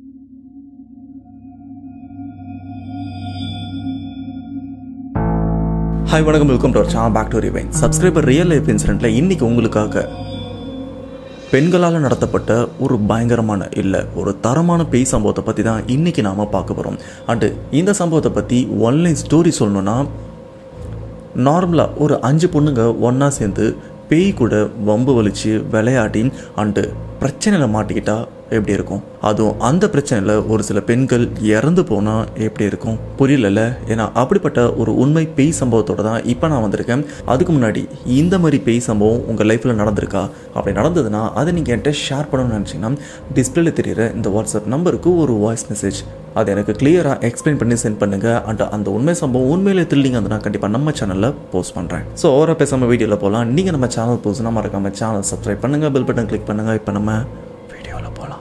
Hi வணக்கம் welcome to channel back to rewind subscriber real life இன்சிடென்ட்ல இன்னைக்கு உங்களுக்காக பெண்களால் நடத்தப்பட்ட ஒரு பயங்கரமான இல்லை ஒரு தரமான பேய் சம்பவத்தை பற்றி தான் இன்னைக்கு நாம் பார்க்க போகிறோம் அண்டு இந்த சம்பவத்தை பற்றி ஒன்லைன் ஸ்டோரி சொல்லணும்னா நார்மலாக ஒரு அஞ்சு பொண்ணுங்க ஒன்றா சேர்ந்து பேய் கூட வம்பு வலிச்சு விளையாடி அண்டு பிரச்சனையில் மாட்டிக்கிட்டா எப்படி இருக்கும் அதுவும் அந்த பிரச்சனையில் ஒரு சில பெண்கள் இறந்து போனால் எப்படி இருக்கும் புரியலல்ல ஏன்னா அப்படிப்பட்ட ஒரு உண்மை பேய் சம்பவத்தோட தான் இப்போ நான் வந்திருக்கேன் அதுக்கு முன்னாடி இந்த மாதிரி பேய் சம்பவம் உங்கள் லைஃப்பில் நடந்திருக்கா அப்படி நடந்ததுன்னா அதை நீங்கள் என்கிட்ட ஷேர் பண்ணணும்னு நினச்சிங்கன்னா டிஸ்பிளேல தெரியுற இந்த வாட்ஸ்அப் நம்பருக்கு ஒரு வாய்ஸ் மெசேஜ் அதை எனக்கு கிளியராக எக்ஸ்பிளைன் பண்ணி சென்ட் பண்ணுங்க அண்ட் அந்த உண்மை சம்பவம் உண்மையிலே த்ரில்லிங் வந்து நான் கண்டிப்பாக நம்ம சேனலில் போஸ்ட் பண்ணுறேன் ஸோ ஓவராக பேசாமல் வீடியோவில் போகலாம் நீங்கள் நம்ம சேனல் போஸ்ட்னா மறக்காம சேனல் சப்ஸ்கிரைப் பண்ணுங்க பெல் பட்டன் கிளிக் பண்ணுங்க இப்போ நம்ம வீடியோவில் போகலாம்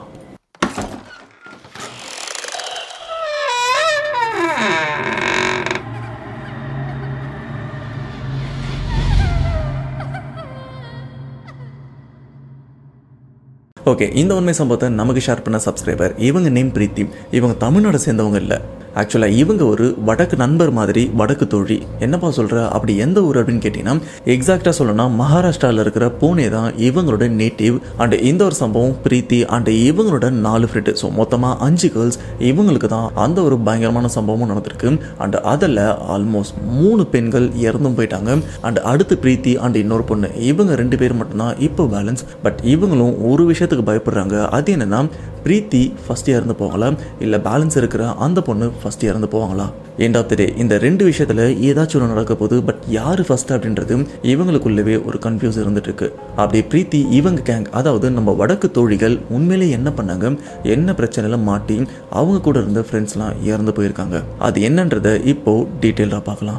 ஓகே இந்த உண்மை சம்பவத்தை நமக்கு ஷேர் பண்ண சப்ஸ்கிரைபர் இவங்க நேம் பிரீத்தி இவங்க தமிழ்நாடு சேர்ந்தவங்க இல்லை ஆக்சுவலாக இவங்க ஒரு வடக்கு நண்பர் மாதிரி வடக்கு தோழி என்னப்பா சொல்கிற அப்படி எந்த ஊர் அப்படின்னு கேட்டிங்கன்னா எக்ஸாக்டாக சொல்லணும்னா மகாராஷ்டிராவில் இருக்கிற பூனே தான் இவங்களோட நேட்டிவ் அண்ட் இந்த ஒரு சம்பவம் பிரீத்தி அண்ட் இவங்களோட நாலு ஃப்ரெண்டு ஸோ மொத்தமாக அஞ்சு கேர்ள்ஸ் இவங்களுக்கு தான் அந்த ஒரு பயங்கரமான சம்பவமும் நடந்திருக்கு அண்ட் அதில் ஆல்மோஸ்ட் மூணு பெண்கள் இறந்தும் போயிட்டாங்க அண்ட் அடுத்து பிரீத்தி அண்ட் இன்னொரு பொண்ணு இவங்க ரெண்டு பேர் மட்டும்தான் இப்போ பேலன்ஸ் பட் இவங்களும் ஒரு விஷயத்துக்கு பயப்படுறாங்க அது என்னன்னா பிரீத்தி ஃபஸ்ட் இறந்து போவாங்களா இல்லை பேலன்ஸ் இருக்கிற அந்த பொண்ணு ஃபஸ்ட் இறந்து போவாங்களா எண்ட் ஆஃப் த டே இந்த ரெண்டு விஷயத்தில் ஏதாச்சும் ஒன்று நடக்க போகுது பட் யார் ஃபர்ஸ்ட் அப்படின்றது இவங்களுக்குள்ளவே ஒரு கன்ஃபியூஸ் இருந்துட்டு இருக்கு அப்படி பிரீத்தி இவங்க கேங் அதாவது நம்ம வடக்கு தோழிகள் உண்மையிலே என்ன பண்ணாங்க என்ன பிரச்சனையில மாட்டி அவங்க கூட இருந்த ஃப்ரெண்ட்ஸ்லாம் இறந்து போயிருக்காங்க அது என்னன்றதை இப்போ டீட்டெயிலாக பார்க்கலாம்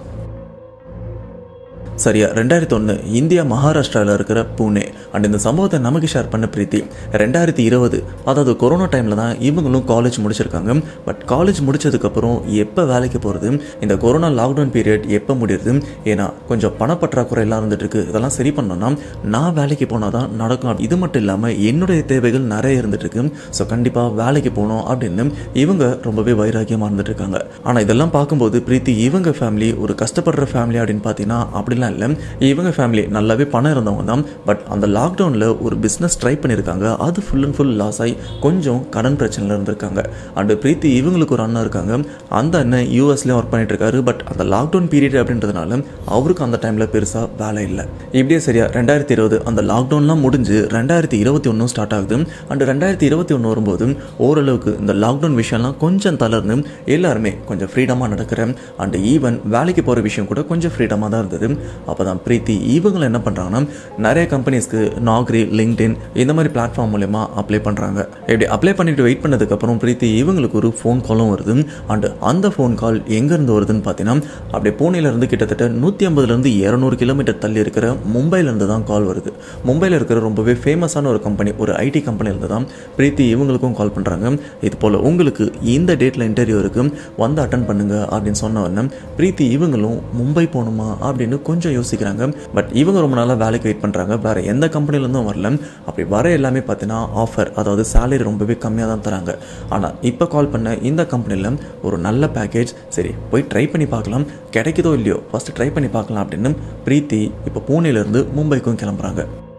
சரியா ரெண்டாயிரத்தி ஒன்று இந்தியா மகாராஷ்டிராவில் இருக்கிற பூனே அண்ட் இந்த சம்பவத்தை நமக்கு ஷேர் பண்ண பிரீத்தி ரெண்டாயிரத்தி இருபது அதாவது கொரோனா டைமில் தான் இவங்களும் காலேஜ் முடிச்சிருக்காங்க பட் காலேஜ் முடிச்சதுக்கப்புறம் எப்போ வேலைக்கு போகிறது இந்த கொரோனா லாக்டவுன் பீரியட் எப்போ முடியுது ஏன்னா கொஞ்சம் பணப்பற்றாக்குறை எல்லாம் இருந்துட்டு இருக்கு இதெல்லாம் சரி பண்ணோம்னா நான் வேலைக்கு போனால் தான் நடக்கும் இது மட்டும் இல்லாமல் என்னுடைய தேவைகள் நிறைய இருந்துட்டு இருக்கு ஸோ கண்டிப்பாக வேலைக்கு போகணும் அப்படின்னு இவங்க ரொம்பவே வைராக்கியமாக இருந்துட்டு இருக்காங்க ஆனால் இதெல்லாம் பார்க்கும்போது பிரீத்தி இவங்க ஃபேமிலி ஒரு கஷ்டப்படுற ஃபேமிலி அப்படின்னு பார்த்தீங்கன்னா அப்படிலாம் இல்லை இவங்க ஃபேமிலி நல்லாவே பணம் இருந்தவங்க தான் பட் அந்த லாக்டவுனில் ஒரு பிஸ்னஸ் ட்ரை பண்ணியிருக்காங்க அது ஃபுல் அண்ட் ஃபுல் லாஸ் ஆகி கொஞ்சம் கடன் பிரச்சனையில் இருந்திருக்காங்க அண்டு பிரீத்தி இவங்களுக்கு ஒரு அண்ணன் இருக்காங்க அந்த அண்ணன் யூஎஸ்லேயும் ஒர்க் பண்ணிட்டு இருக்காரு பட் அந்த லாக்டவுன் பீரியட் அப்படின்றதுனால அவருக்கு அந்த டைமில் பெருசாக வேலை இல்லை இப்படியே சரியா ரெண்டாயிரத்தி இருபது அந்த லாக்டவுன்லாம் முடிஞ்சு ரெண்டாயிரத்தி இருபத்தி ஒன்றும் ஸ்டார்ட் ஆகுது அண்ட் ரெண்டாயிரத்தி இருபத்தி ஒன்று வரும்போது ஓரளவுக்கு இந்த லாக்டவுன் விஷயம்லாம் கொஞ்சம் தளர்ந்து எல்லாருமே கொஞ்சம் ஃப்ரீடமாக நடக்கிற அண்ட் ஈவன் வேலைக்கு போகிற விஷயம் கூட கொஞ்சம் ஃப்ரீடமாக தான் இருந்தது அப்போ தான் பிரீத்தி இவங்களை என்ன பண்ணுறாங்கன்னா நிறைய கம்பெனிஸ்க்கு நாக்ரி லிங்க்டின் இந்த மாதிரி பிளாட்ஃபார்ம் மூலயமா அப்ளை பண்ணுறாங்க இப்படி அப்ளை பண்ணிட்டு வெயிட் பண்ணதுக்கப்புறம் பிரீத்தி இவங்களுக்கு ஒரு ஃபோன் காலும் வருது அண்ட் அந்த ஃபோன் கால் எங்கேருந்து வருதுன்னு பார்த்தீங்கன்னா அப்படியே பூனேலேருந்து கிட்டத்தட்ட நூற்றி ஐம்பதுலேருந்து இரநூறு கிலோமீட்டர் தள்ளி இருக்கிற மும்பைலேருந்து தான் கால் வருது மும்பையில் இருக்கிற ரொம்பவே ஃபேமஸான ஒரு கம்பெனி ஒரு ஐடி கம்பெனிலேருந்து தான் பிரீத்தி இவங்களுக்கும் கால் பண்ணுறாங்க இது போல் உங்களுக்கு இந்த டேட்டில் இன்டர்வியூ இருக்கு வந்து அட்டன் பண்ணுங்க அப்படின்னு சொன்ன உடனே பிரீத்தி இவங்களும் மும்பை போகணுமா அப்படின்னு கொஞ்சம் யோசிக்கிறாங்க பட் இவங்க ரொம்ப நாளாக வேலைக்கு வெயிட் பண்ணுறாங்க வேற எந்த கம்பெனிலேருந்தும் வரல அப்படி வர எல்லாமே பார்த்தீங்கன்னா ஆஃபர் அதாவது சேலரி ரொம்பவே கம்மியாக தான் தராங்க ஆனால் இப்போ கால் பண்ண இந்த கம்பெனியில் ஒரு நல்ல பேக்கேஜ் சரி போய் ட்ரை பண்ணி பார்க்கலாம் கிடைக்குதோ இல்லையோ ஃபஸ்ட்டு ட்ரை பண்ணி பார்க்கலாம் அப்படின்னு பிரீத்தி இப்போ பூனேலேருந்து மும்பைக்கும் கிளம்புறாங்க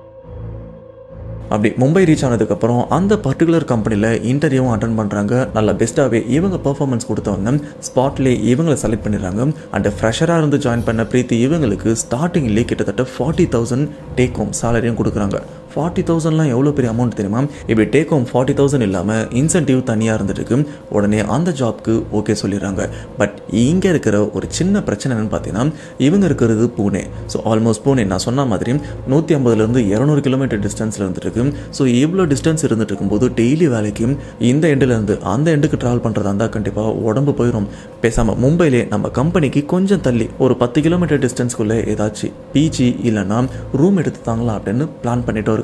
அப்படி மும்பை ரீச் ஆனதுக்கப்புறம் அந்த பர்டிகுலர் கம்பெனியில் இன்டர்வியூவும் அட்டன் பண்ணுறாங்க நல்ல பெஸ்ட்டாகவே இவங்க பர்ஃபார்மன்ஸ் கொடுத்தவங்க ஸ்பாட்லேயே இவங்களை செலக்ட் பண்ணிடுறாங்க அண்ட் ஃப்ரெஷராக இருந்து ஜாயின் பண்ண பிரீத்தி இவங்களுக்கு ஸ்டார்டிங்லேயே கிட்டத்தட்ட ஃபார்ட்டி தௌசண்ட் டேக் ஹோம் சேலரியும் கொடுக்குறாங்க ஃபார்ட்டி தௌசண்ட்லாம் எவ்வளோ பெரிய அமௌண்ட் தெரியுமா இப்படி டேக் ஹோம் ஃபார்ட்டி தௌசண்ட் இல்லாமல் இன்சென்டிவ் தனியாக இருந்துட்டு உடனே அந்த ஜாப்க்கு ஓகே சொல்லிடுறாங்க பட் இங்கே இருக்கிற ஒரு சின்ன பிரச்சனை என்னன்னு பார்த்தீங்கன்னா இவங்க இருக்கிறது பூனே ஸோ ஆல்மோஸ்ட் பூனே நான் சொன்ன மாதிரி நூற்றி ஐம்பதுலேருந்து இரநூறு கிலோமீட்டர் டிஸ்டன்ஸில் இருந்துட்டு இருக்கு ஸோ இவ்வளோ டிஸ்டன்ஸ் இருந்துட்டு இருக்கும்போது டெய்லி வேலைக்கு இந்த எண்டுலேருந்து அந்த எண்டுக்கு ட்ராவல் பண்ணுறதா இருந்தால் கண்டிப்பாக உடம்பு போயிடும் பேசாமல் மும்பையிலே நம்ம கம்பெனிக்கு கொஞ்சம் தள்ளி ஒரு பத்து கிலோமீட்டர் டிஸ்டன்ஸ்குள்ளே ஏதாச்சும் பிஜி இல்லைன்னா ரூம் எடுத்து தாங்கலாம் அப்படின்னு பிளான் பண்ணிட்டு இருக்காங்க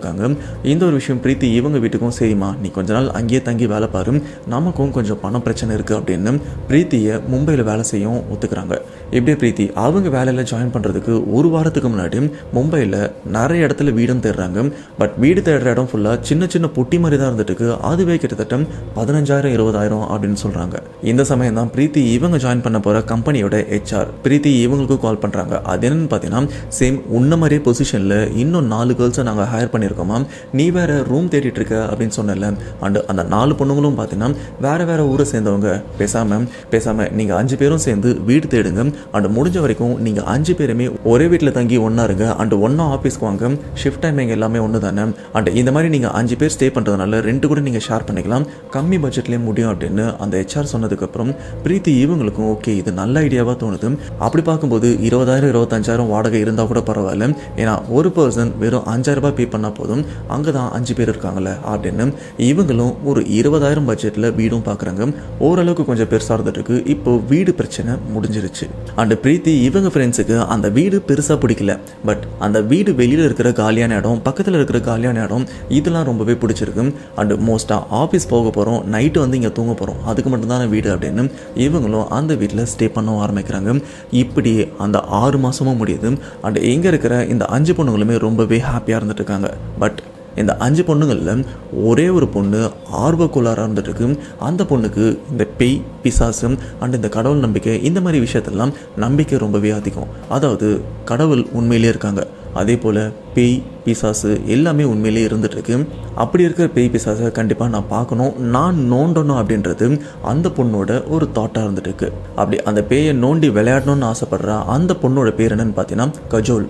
இருக்காங்க இந்த ஒரு விஷயம் பிரீத்தி இவங்க வீட்டுக்கும் சரிம்மா நீ கொஞ்ச நாள் அங்கேயே தங்கி வேலை பாரு நமக்கும் கொஞ்சம் பண பிரச்சனை இருக்குது அப்படின்னு பிரீத்தியை மும்பையில் வேலை செய்யவும் ஒத்துக்கிறாங்க எப்படியே பிரீத்தி அவங்க வேலையில் ஜாயின் பண்ணுறதுக்கு ஒரு வாரத்துக்கு முன்னாடி மும்பையில் நிறைய இடத்துல வீடும் தேடுறாங்க பட் வீடு தேடுற இடம் ஃபுல்லாக சின்ன சின்ன பொட்டி மாதிரி தான் இருந்துட்டு இருக்கு. அதுவே கிட்டத்தட்ட பதினஞ்சாயிரம் இருபதாயிரம் அப்படின்னு சொல்கிறாங்க இந்த சமயம் தான் பிரீத்தி இவங்க ஜாயின் பண்ண போகிற கம்பெனியோட ஹெச்ஆர் பிரீத்தி இவங்களுக்கும் கால் பண்ணுறாங்க அது என்னன்னு பார்த்தீங்கன்னா சேம் உன்ன மாதிரியே பொசிஷனில் இன்னும் நாலு கேர்ள்ஸை நாங்கள் ஹையர் பண்ணியிருக்கோமா நீ வேற ரூம் தேடிட்டு இருக்க அப்படின்னு சொன்னல அண்ட் அந்த நாலு பொண்ணுங்களும் பார்த்தீங்கன்னா வேற வேற ஊரை சேர்ந்தவங்க பேசாமல் பேசாமல் நீங்கள் அஞ்சு பேரும் சேர்ந்து வீடு தேடுங்க அண்ட் முடிஞ்ச வரைக்கும் நீங்கள் அஞ்சு பேருமே ஒரே வீட்டில் தங்கி ஒன்றா இருங்க அண்ட் ஒன்றா ஆஃபீஸ்க்கு வாங்க ஷிஃப்ட் டைமிங் எல்லாமே ஒன்று தானே அண்ட் இந்த மாதிரி நீங்கள் அஞ்சு பேர் ஸ்டே பண்ணுறதுனால ரெண்டு கூட நீங்கள் ஷேர் பண்ணிக்கலாம் கம்மி பட்ஜெட்லேயே முடியும் அப்படின்னு அந்த ஹெச்ஆர் சொன்னதுக்கப்புறம் பிரீத்தி இவங்களுக்கும் ஓகே இது நல்ல ஐடியாவாக தோணுது அப்படி பார்க்கும்போது இருபதாயிரம் இருபத்தஞ்சாயிரம் வாடகை இருந்தால் கூட பரவாயில்ல ஏன்னா ஒரு பர்சன் வெறும் அஞ்சாயிரம் ரூபாய் பே பண்ணால் போதும் அங்கே தான் அஞ்சு பேர் இருக்காங்கல்ல அப்படின்னு இவங்களும் ஒரு இருபதாயிரம் பட்ஜெட்டில் வீடும் பார்க்குறாங்க ஓரளவுக்கு கொஞ்சம் பெருசாக இருந்துட்டு இருக்கு இப்போ வீடு பிரச்சனை முடிஞ்சிருச்சு அண்ட் பிரீத்தி இவங்க ஃப்ரெண்ட்ஸுக்கு அந்த வீடு பெருசாக பிடிக்கல பட் அந்த வீடு வெளியில் இருக்கிற காலியான இடம் பக்கத்தில் இருக்கிற காலியான இடம் இதெல்லாம் ரொம்பவே பிடிச்சிருக்கு அண்ட் மோஸ்ட்டாக ஆஃபீஸ் போக போகிறோம் நைட்டு வந்து இங்கே தூங்க போகிறோம் அதுக்கு மட்டும்தான வீடு அப்படின்னு இவங்களும் அந்த வீட்டில் ஸ்டே பண்ண ஆரம்பிக்கிறாங்க இப்படி அந்த ஆறு மாதமும் முடியுது அண்ட் இங்கே இருக்கிற இந்த அஞ்சு பொண்ணுங்களுமே ரொம்பவே ஹாப்பியாக இருந்துட்டு இருக்காங்க பட் இந்த அஞ்சு பொண்ணுங்களில் ஒரே ஒரு பொண்ணு ஆர்வக்கோளாராக இருந்துட்டு இருக்கு அந்த பொண்ணுக்கு இந்த பேய் பிசாசு அண்ட் இந்த கடவுள் நம்பிக்கை இந்த மாதிரி விஷயத்தெல்லாம் நம்பிக்கை ரொம்பவே அதிகம் அதாவது கடவுள் உண்மையிலே இருக்காங்க அதே போல் பேய் பிசாசு எல்லாமே உண்மையிலே இருந்துட்டு இருக்கு அப்படி இருக்கிற பேய் பிசாசை கண்டிப்பாக நான் பார்க்கணும் நான் நோண்டணும் அப்படின்றது அந்த பொண்ணோட ஒரு தாட்டாக இருந்துட்டு இருக்கு அப்படி அந்த பேயை நோண்டி விளையாடணும்னு ஆசைப்படுற அந்த பொண்ணோட பேர் என்னன்னு பார்த்தீங்கன்னா கஜோல்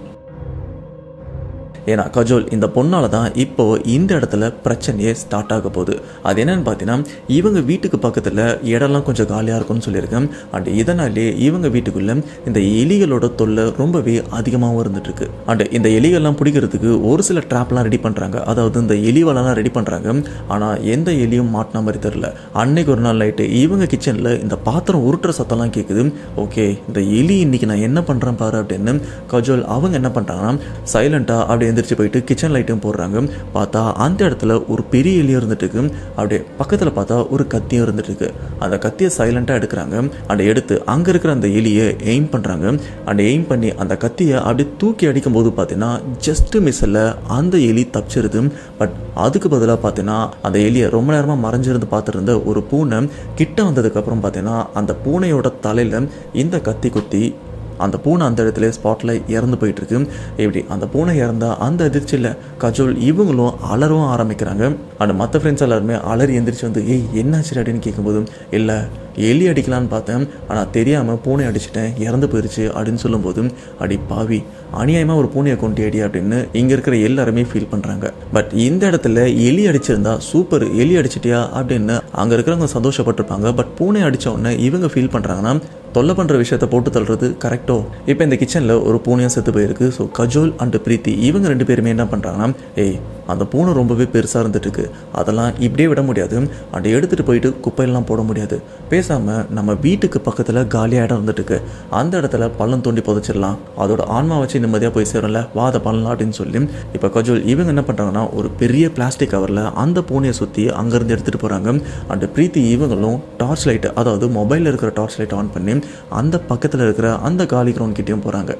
ஏன்னா கஜோல் இந்த பொண்ணால தான் இப்போ இந்த இடத்துல பிரச்சனையே ஸ்டார்ட் ஆக போகுது அது என்னன்னு பார்த்தீங்கன்னா இவங்க வீட்டுக்கு பக்கத்தில் இடம்லாம் கொஞ்சம் காலியாக இருக்கும்னு சொல்லியிருக்கேன் அண்ட் இதனாலே இவங்க வீட்டுக்குள்ள இந்த எலிகளோட தொல்லை ரொம்பவே அதிகமாகவும் இருந்துட்டு இருக்கு அண்ட் இந்த எலிகள்லாம் பிடிக்கிறதுக்கு ஒரு சில ட்ராப்லாம் ரெடி பண்ணுறாங்க அதாவது இந்த எலி வலைலாம் ரெடி பண்ணுறாங்க ஆனால் எந்த எலியும் மாட்டின மாதிரி தெரில அன்னைக்கு ஒரு நாள் நைட்டு இவங்க கிச்சனில் இந்த பாத்திரம் உருட்டுற சத்தம்லாம் கேட்குது ஓகே இந்த எலி இன்னைக்கு நான் என்ன பண்ணுறேன் பாரு அப்படின்னு கஜோல் அவங்க என்ன பண்ணுறாங்கன்னா சைலண்ட்டாக அப்படி எந்திரிச்சு போயிட்டு கிச்சன் லைட்டும் போடுறாங்க பார்த்தா அந்த இடத்துல ஒரு பெரிய எலி இருந்துட்டு இருக்கு அப்படியே பக்கத்தில் பார்த்தா ஒரு கத்தியும் இருந்துட்டு இருக்கு அந்த கத்தியை சைலண்ட்டாக எடுக்கிறாங்க அண்ட் எடுத்து அங்கே இருக்கிற அந்த எலியை எய்ம் பண்ணுறாங்க அண்ட் எய்ம் பண்ணி அந்த கத்தியை அப்படியே தூக்கி அடிக்கும்போது பார்த்தீங்கன்னா ஜஸ்ட் மிஸ்ஸில் அந்த எலி தப்பிச்சிருது பட் அதுக்கு பதிலாக பார்த்தீங்கன்னா அந்த எலியை ரொம்ப நேரமாக மறைஞ்சிருந்து பார்த்துருந்த ஒரு பூனை கிட்ட வந்ததுக்கப்புறம் பார்த்தீங்கன்னா அந்த பூனையோட தலையில் இந்த கத்தி குத்தி அந்த பூனை அந்த இடத்துல ஸ்பாட்டில் இறந்து போயிட்டு இருக்கு இப்படி அந்த பூனை இறந்தா அந்த அதிர்ச்சியில் கஜோல் இவங்களும் அலறவும் ஆரம்பிக்கிறாங்க அண்ட் மற்ற ஃப்ரெண்ட்ஸ் எல்லாருமே அலறி எந்திரிச்சு வந்து ஏய் என்னாச்சு அப்படின்னு கேட்கும்போது இல்லை எலி அடிக்கலான்னு பார்த்தேன் ஆனால் தெரியாமல் பூனை அடிச்சிட்டேன் இறந்து போயிருச்சு அப்படின்னு சொல்லும்போது அடி பாவி அநியாயமாக ஒரு பூனையை கொண்டு அடி அப்படின்னு இங்கே இருக்கிற எல்லாருமே ஃபீல் பண்ணுறாங்க பட் இந்த இடத்துல எலி அடிச்சிருந்தா சூப்பர் எலி அடிச்சிட்டியா அப்படின்னு அங்கே இருக்கிறவங்க சந்தோஷப்பட்டிருப்பாங்க பட் பூனை அடிச்ச உடனே இவங்க ஃபீல் பண்ணுறாங்கன்னா தொல்லை பண்ணுற விஷயத்த போட்டு தள்ளுறது கரெக்டோ இப்போ இந்த கிச்சனில் ஒரு பூனையும் செத்து போயிருக்கு ஸோ கஜோல் அண்ட் பிரீத்தி இவங்க ரெண்டு பேருமே என்ன பண்ணுறாங்கன்னா ஏய் அந்த பூனை ரொம்பவே பெருசாக இருந்துட்டு இருக்கு அதெல்லாம் இப்படியே விட முடியாது அதை எடுத்துகிட்டு போயிட்டு குப்பையெல்லாம் போட முடியாது பேசாமல் நம்ம வீட்டுக்கு பக்கத்தில் காலியாக இடம் இருந்துட்டு இருக்கு அந்த இடத்துல பள்ளம் தோண்டி புதைச்சிடலாம் அதோட ஆன்மா வச்சு நிம்மதியாக போய் சேரும்ல வா அதை பண்ணலாம் அப்படின்னு சொல்லி இப்போ கஜோல் இவங்க என்ன பண்ணுறாங்கன்னா ஒரு பெரிய பிளாஸ்டிக் கவரில் அந்த பூனையை சுற்றி அங்கேருந்து எடுத்துகிட்டு போகிறாங்க அண்ட் பிரீத்தி இவங்களும் டார்ச் லைட் அதாவது மொபைலில் இருக்கிற டார்ச் லைட் ஆன் பண்ணி அந்த பக்கத்தில் இருக்கிற அந்த காலி கிரவுண்ட் கிட்டேயும் போகிறாங்க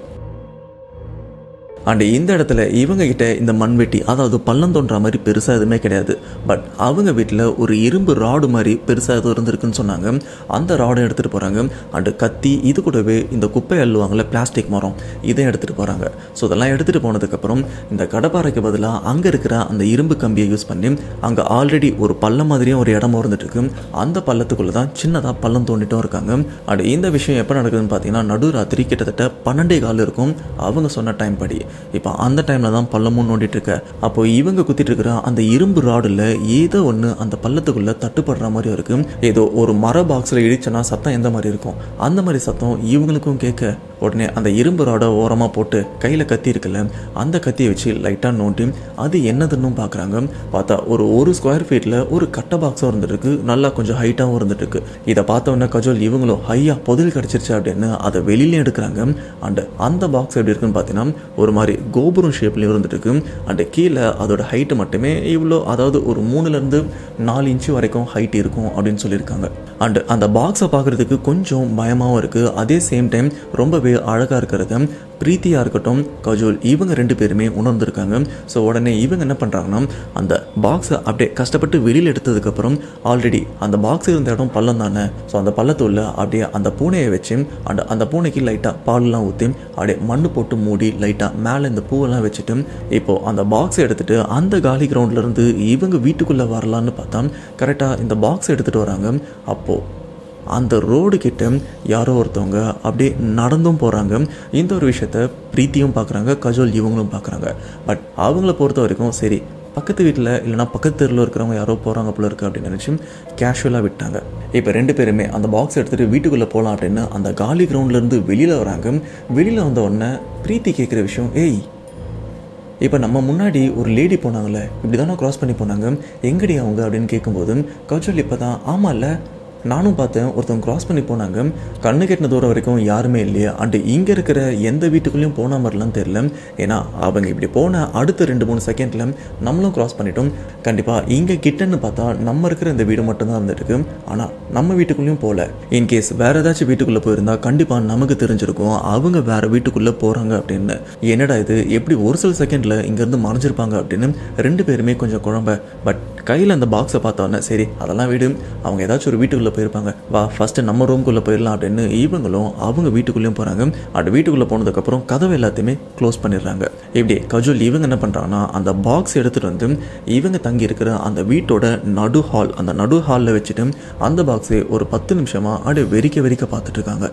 அண்ட் இந்த இடத்துல இவங்க கிட்ட இந்த மண்வெட்டி அதாவது பள்ளம் தோன்ற மாதிரி பெருசாக எதுவுமே கிடையாது பட் அவங்க வீட்டில் ஒரு இரும்பு ராடு மாதிரி பெருசாக எதுவும் இருந்திருக்குன்னு சொன்னாங்க அந்த ராடை எடுத்துகிட்டு போகிறாங்க அண்டு கத்தி இது கூடவே இந்த குப்பை அள்ளுவாங்கள்ல பிளாஸ்டிக் மரம் இதை எடுத்துகிட்டு போகிறாங்க ஸோ இதெல்லாம் எடுத்துகிட்டு போனதுக்கப்புறம் இந்த கடப்பாறைக்கு பதிலாக அங்கே இருக்கிற அந்த இரும்பு கம்பியை யூஸ் பண்ணி அங்கே ஆல்ரெடி ஒரு பள்ளம் மாதிரியும் ஒரு இடமும் இருந்துட்டு இருக்கு அந்த பள்ளத்துக்குள்ளே தான் சின்னதாக பள்ளம் தோண்டிட்டும் இருக்காங்க அண்ட் இந்த விஷயம் எப்போ நடக்குதுன்னு பார்த்தீங்கன்னா நடுராத்திரி கிட்டத்தட்ட பன்னெண்டே கால் இருக்கும் அவங்க சொன்ன டைம் படி இப்போ அந்த டைமில் தான் பள்ளமும் நோண்டிட்டு இருக்க அப்போ இவங்க குத்திட்டு இருக்கிற அந்த இரும்பு ராடில் ஏதோ ஒன்று அந்த பள்ளத்துக்குள்ளே தட்டுப்படுற மாதிரி இருக்கு ஏதோ ஒரு மர பாக்ஸில் இடிச்சனா சத்தம் எந்த மாதிரி இருக்கும் அந்த மாதிரி சத்தம் இவங்களுக்கும் கேட்க உடனே அந்த இரும்பு ராடை ஓரமாக போட்டு கையில் கத்தி இருக்குல்ல அந்த கத்தியை வச்சு லைட்டாக நோண்டி அது என்னதுன்னு பார்க்குறாங்க பார்த்தா ஒரு ஒரு ஸ்கொயர் ஃபீட்டில் ஒரு கட்டை பாக்ஸும் இருந்துருக்கு நல்லா கொஞ்சம் ஹைட்டாகவும் இருந்துட்டு இருக்கு இதை பார்த்த உடனே கஜோல் இவங்களும் ஹையா புதில் கிடச்சிருச்சு அப்படின்னு அதை வெளியில எடுக்கிறாங்க அண்ட் அந்த பாக்ஸ் எப்படி இருக்குன்னு பார்த்தீங்கன்னா ஒரு மாதிரி மாதிரி கோபுரம் ஷேப்லேயும் இருந்துட்டு இருக்கு அண்ட் கீழே அதோட ஹைட்டு மட்டுமே இவ்வளோ அதாவது ஒரு மூணுலேருந்து நாலு இன்ச்சு வரைக்கும் ஹைட் இருக்கும் அப்படின்னு சொல்லியிருக்காங்க அண்ட் அந்த பாக்ஸை பார்க்குறதுக்கு கொஞ்சம் பயமாகவும் இருக்குது அதே சேம் டைம் ரொம்பவே அழகாக இருக்கிறத பிரீத்தியாக இருக்கட்டும் கஜோல் இவங்க ரெண்டு பேருமே உணர்ந்திருக்காங்க ஸோ உடனே இவங்க என்ன பண்ணுறாங்கன்னா அந்த பாக்ஸை அப்படியே கஷ்டப்பட்டு வெளியில் எடுத்ததுக்கப்புறம் ஆல்ரெடி அந்த பாக்ஸ் இருந்த இடம் பள்ளம் தானே ஸோ அந்த பள்ளத்துள்ள அப்படியே அந்த பூனையை வச்சு அண்ட் அந்த பூனைக்கு லைட்டாக பால்லாம் ஊற்றி அப்படியே மண்ணு போட்டு மூடி லைட்டாக மேலே இந்த பூவெல்லாம் வச்சுட்டு இப்போது அந்த பாக்ஸை எடுத்துகிட்டு அந்த காலி கிரவுண்ட்லேருந்து இவங்க வீட்டுக்குள்ளே வரலான்னு பார்த்தா கரெக்டாக இந்த பாக்ஸ் எடுத்துகிட்டு வராங்க அப்போது அந்த ரோடு கிட்ட யாரோ ஒருத்தவங்க அப்படியே நடந்தும் போகிறாங்க இந்த ஒரு விஷயத்த பிரீத்தியும் பார்க்குறாங்க கஜோல் இவங்களும் பார்க்குறாங்க பட் அவங்கள பொறுத்த வரைக்கும் சரி பக்கத்து வீட்டில் இல்லைனா பக்கத்து தெருவில் இருக்கிறவங்க யாரோ போகிறாங்க போல இருக்குது அப்படின்னு நினச்சி கேஷுவலாக விட்டாங்க இப்போ ரெண்டு பேருமே அந்த பாக்ஸ் எடுத்துகிட்டு வீட்டுக்குள்ளே போகலாம் அப்படின்னு அந்த காலி கிரவுண்ட்லேருந்து வெளியில் வராங்க வெளியில் வந்த உடனே பிரீத்தி கேட்குற விஷயம் ஏய் இப்போ நம்ம முன்னாடி ஒரு லேடி போனாங்களே இப்படி தானே க்ராஸ் பண்ணி போனாங்க எங்கடி அவங்க அப்படின்னு கேட்கும்போது கஜோல் இப்போ தான் ஆமாம்ல நானும் பார்த்தேன் ஒருத்தவங்க க்ராஸ் பண்ணி போனாங்க கண்ணு கெட்டின தூரம் வரைக்கும் யாருமே இல்லையா அண்டு இங்கே இருக்கிற எந்த வீட்டுக்குள்ளேயும் போன மாதிரிலாம் தெரில ஏன்னா அவங்க இப்படி போன அடுத்த ரெண்டு மூணு செகண்டில் நம்மளும் க்ராஸ் பண்ணிட்டோம் கண்டிப்பாக இங்கே கிட்டன்னு பார்த்தா நம்ம இருக்கிற இந்த வீடு மட்டும்தான் இருந்துருக்கு ஆனால் நம்ம வீட்டுக்குள்ளேயும் போகல இன்கேஸ் வேறு ஏதாச்சும் வீட்டுக்குள்ளே போயிருந்தா கண்டிப்பாக நமக்கு தெரிஞ்சிருக்கும் அவங்க வேறு வீட்டுக்குள்ளே போகிறாங்க அப்படின்னு என்னடா இது எப்படி ஒரு சில செகண்டில் இங்கேருந்து மறைஞ்சிருப்பாங்க அப்படின்னு ரெண்டு பேருமே கொஞ்சம் குழம்ப பட் கையில் அந்த பாக்ஸை பார்த்தோன்னே சரி அதெல்லாம் வீடு அவங்க ஏதாச்சும் ஒரு வீட்டுக்குள்ளே போயிருப்பாங்க வா ஃபஸ்ட்டு நம்ம ரூம்குள்ளே போயிடலாம் அப்படின்னு இவங்களும் அவங்க வீட்டுக்குள்ளேயும் போகிறாங்க அந்த வீட்டுக்குள்ளே போனதுக்கப்புறம் கதவை எல்லாத்தையுமே க்ளோஸ் பண்ணிடுறாங்க இப்படி கஜுல் இவங்க என்ன பண்ணுறாங்கன்னா அந்த பாக்ஸ் எடுத்துகிட்டு வந்து இவங்க தங்கி இருக்கிற அந்த வீட்டோட நடு ஹால் அந்த நடு ஹாலில் வச்சுட்டு அந்த பாக்ஸை ஒரு பத்து நிமிஷமாக அப்படியே வெறிக்க வெறிக்க பார்த்துட்டு இருக்காங்க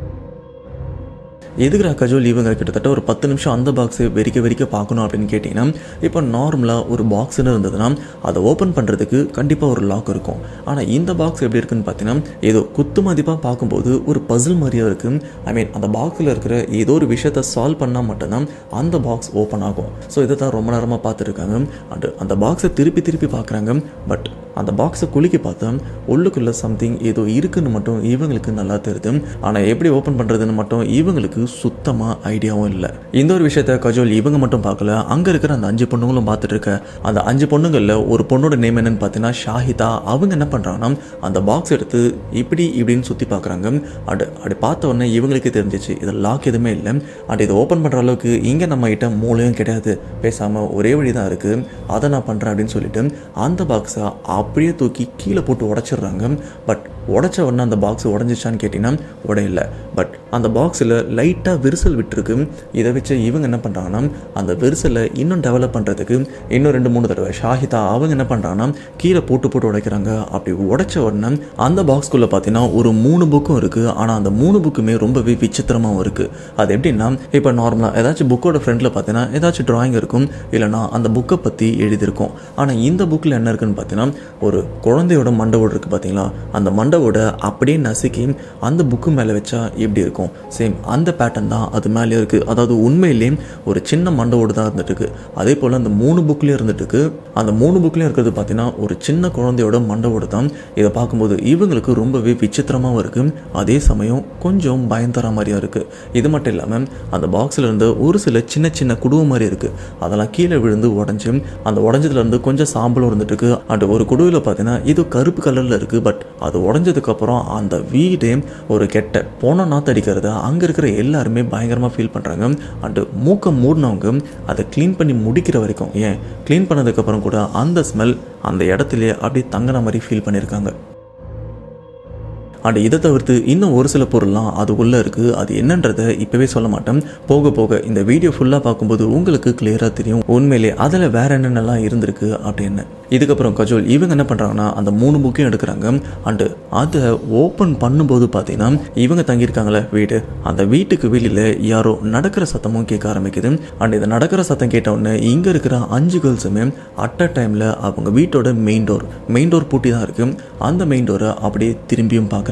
எதுக்குறா கஜோல் இவங்க கிட்டத்தட்ட ஒரு பத்து நிமிஷம் அந்த பாக்ஸை வெறிக்க வெறிக்க பார்க்கணும் அப்படின்னு கேட்டிங்கன்னா இப்போ நார்மலாக ஒரு பாக்ஸ்னு இருந்ததுன்னா அதை ஓப்பன் பண்ணுறதுக்கு கண்டிப்பாக ஒரு லாக் இருக்கும் ஆனால் இந்த பாக்ஸ் எப்படி இருக்குன்னு பார்த்தீங்கன்னா ஏதோ குத்து மதிப்பாக பார்க்கும்போது ஒரு பசில் மாதிரியாக இருக்குது ஐ மீன் அந்த பாக்ஸில் இருக்கிற ஏதோ ஒரு விஷயத்தை சால்வ் பண்ணால் மட்டும்தான் அந்த பாக்ஸ் ஓப்பன் ஆகும் ஸோ இதை தான் ரொம்ப நேரமாக பார்த்துருக்காங்க அண்ட் அந்த பாக்ஸை திருப்பி திருப்பி பார்க்குறாங்க பட் அந்த பாக்ஸை குலுக்கி பார்த்தா உள்ளுக்குள்ளே சம்திங் ஏதோ இருக்குன்னு மட்டும் இவங்களுக்கு நல்லா தெரியுது ஆனால் எப்படி ஓப்பன் பண்ணுறதுன்னு மட்டும் இவங்களுக்கு சுத்தமாக ஐடியாவும் இல்லை இந்த ஒரு விஷயத்த கஜோல் இவங்க மட்டும் பார்க்கல அங்கே இருக்கிற அந்த அஞ்சு பொண்ணுங்களும் பார்த்துட்டு இருக்க அந்த அஞ்சு பொண்ணுங்களில் ஒரு பொண்ணோட நேம் என்னன்னு பார்த்தீங்கன்னா ஷாஹிதா அவங்க என்ன பண்ணுறாங்கன்னா அந்த பாக்ஸ் எடுத்து இப்படி இப்படின்னு சுற்றி பார்க்குறாங்க அடு அப்படி பார்த்த உடனே இவங்களுக்கே தெரிஞ்சிச்சு இதில் லாக் எதுவுமே இல்லை அண்ட் இதை ஓப்பன் பண்ணுற அளவுக்கு இங்கே நம்ம கிட்ட மூளையும் கிடையாது பேசாமல் ஒரே வழி தான் இருக்குது அதை நான் பண்ணுறேன் அப்படின்னு சொல்லிட்டு அந்த பாக்ஸை அப்படியே தூக்கி கீழே போட்டு உடச்சிடுறாங்க பட் உடச்ச உடனே அந்த பாக்ஸ் உடஞ்சிச்சான்னு கேட்டிங்கன்னா உடையில பட் அந்த பாக்ஸில் லைட்டாக விரிசல் விட்டுருக்கு இதை வச்சு இவங்க என்ன பண்ணுறாங்கன்னா அந்த விரிசலை இன்னும் டெவலப் பண்ணுறதுக்கு இன்னும் ரெண்டு மூணு தடவை ஷாஹிதா அவங்க என்ன பண்ணுறாங்கன்னா கீழே போட்டு போட்டு உடைக்கிறாங்க அப்படி உடைச்ச உடனே அந்த பாக்ஸ்குள்ளே பார்த்தீங்கன்னா ஒரு மூணு புக்கும் இருக்குது ஆனால் அந்த மூணு புக்குமே ரொம்பவே விசித்திரமாகவும் இருக்குது அது எப்படின்னா இப்போ நார்மலாக ஏதாச்சும் புக்கோட ஃப்ரண்டில் பார்த்தீங்கன்னா ஏதாச்சும் டிராயிங் இருக்கும் இல்லைனா அந்த புக்கை பற்றி எழுதியிருக்கும் ஆனால் இந்த புக்கில் என்ன இருக்குன்னு பார்த்தீங்கன்னா ஒரு குழந்தையோட மண்டவோடு இருக்குது பார்த்தீங்களா அந்த மண்டவோட அப்படியே நசுக்கி அந்த புக்கு மேலே வச்சா எப்படி இருக்கும் சேம் அந்த பேட்டர்ன் தான் அது மேலே இருக்குது அதாவது உண்மையிலேயே ஒரு சின்ன மண்டவோடு தான் இருந்துட்டு இருக்கு அதே போல் அந்த மூணு புக்லேயும் இருந்துட்டு இருக்கு அந்த மூணு புக்லேயும் இருக்கிறது பார்த்தீங்கன்னா ஒரு சின்ன குழந்தையோட மண்டவோடு தான் இதை பார்க்கும்போது இவங்களுக்கு ரொம்பவே விசித்திரமாகவும் இருக்குது அதே சமயம் கொஞ்சம் பயந்தர மாதிரியும் இருக்குது இது மட்டும் இல்லாமல் அந்த பாக்ஸில் இருந்து ஒரு சில சின்ன சின்ன குடுவை மாதிரி இருக்குது அதெல்லாம் கீழே விழுந்து உடஞ்சி அந்த உடஞ்சதுலேருந்து கொஞ்சம் சாம்பலும் இருந்துட்டு இருக்கு அண்ட் ஒரு குடுவில் பார்த்தீங்கன்னா இது கருப்பு கலரில் இருக்குது பட் அது உடஞ்சதுக்கப்புறம் அந்த வீடே ஒரு கெட்ட போன நாத்து அடிக்கிறத அங்கே இருக்கிற எல்லாருமே பயங்கரமாக ஃபீல் பண்ணுறாங்க அண்டு மூக்கை மூடினவங்க அதை க்ளீன் பண்ணி முடிக்கிற வரைக்கும் ஏன் க்ளீன் பண்ணதுக்கப்புறம் கூட அந்த ஸ்மெல் அந்த இடத்துலையே அப்படியே தங்கின மாதிரி ஃபீல் பண்ணியிருக்காங்க அண்ட் இதை தவிர்த்து இன்னும் ஒரு சில பொருள்லாம் அதுக்குள்ளே இருக்குது அது என்னன்றதை இப்போவே சொல்ல மாட்டேன் போக போக இந்த வீடியோ ஃபுல்லாக பார்க்கும்போது உங்களுக்கு கிளியராக தெரியும் உண்மையிலே அதில் வேற என்னென்னலாம் இருந்திருக்கு அப்படின்னு இதுக்கப்புறம் கஜோல் இவங்க என்ன பண்ணுறாங்கன்னா அந்த மூணு புக்கையும் எடுக்கிறாங்க அண்டு அதை ஓப்பன் பண்ணும்போது பார்த்தீங்கன்னா இவங்க தங்கியிருக்காங்களே வீடு அந்த வீட்டுக்கு வெளியில் யாரோ நடக்கிற சத்தமும் கேட்க ஆரம்பிக்குது அண்ட் இந்த நடக்கிற சத்தம் கேட்ட உடனே இங்கே இருக்கிற அஞ்சு கேர்ள்ஸுமே அட் அ டைமில் அவங்க வீட்டோட மெயின் டோர் மெயின் டோர் பூட்டி தான் இருக்குது அந்த மெயின் டோரை அப்படியே திரும்பியும் பார்க்குறாங்க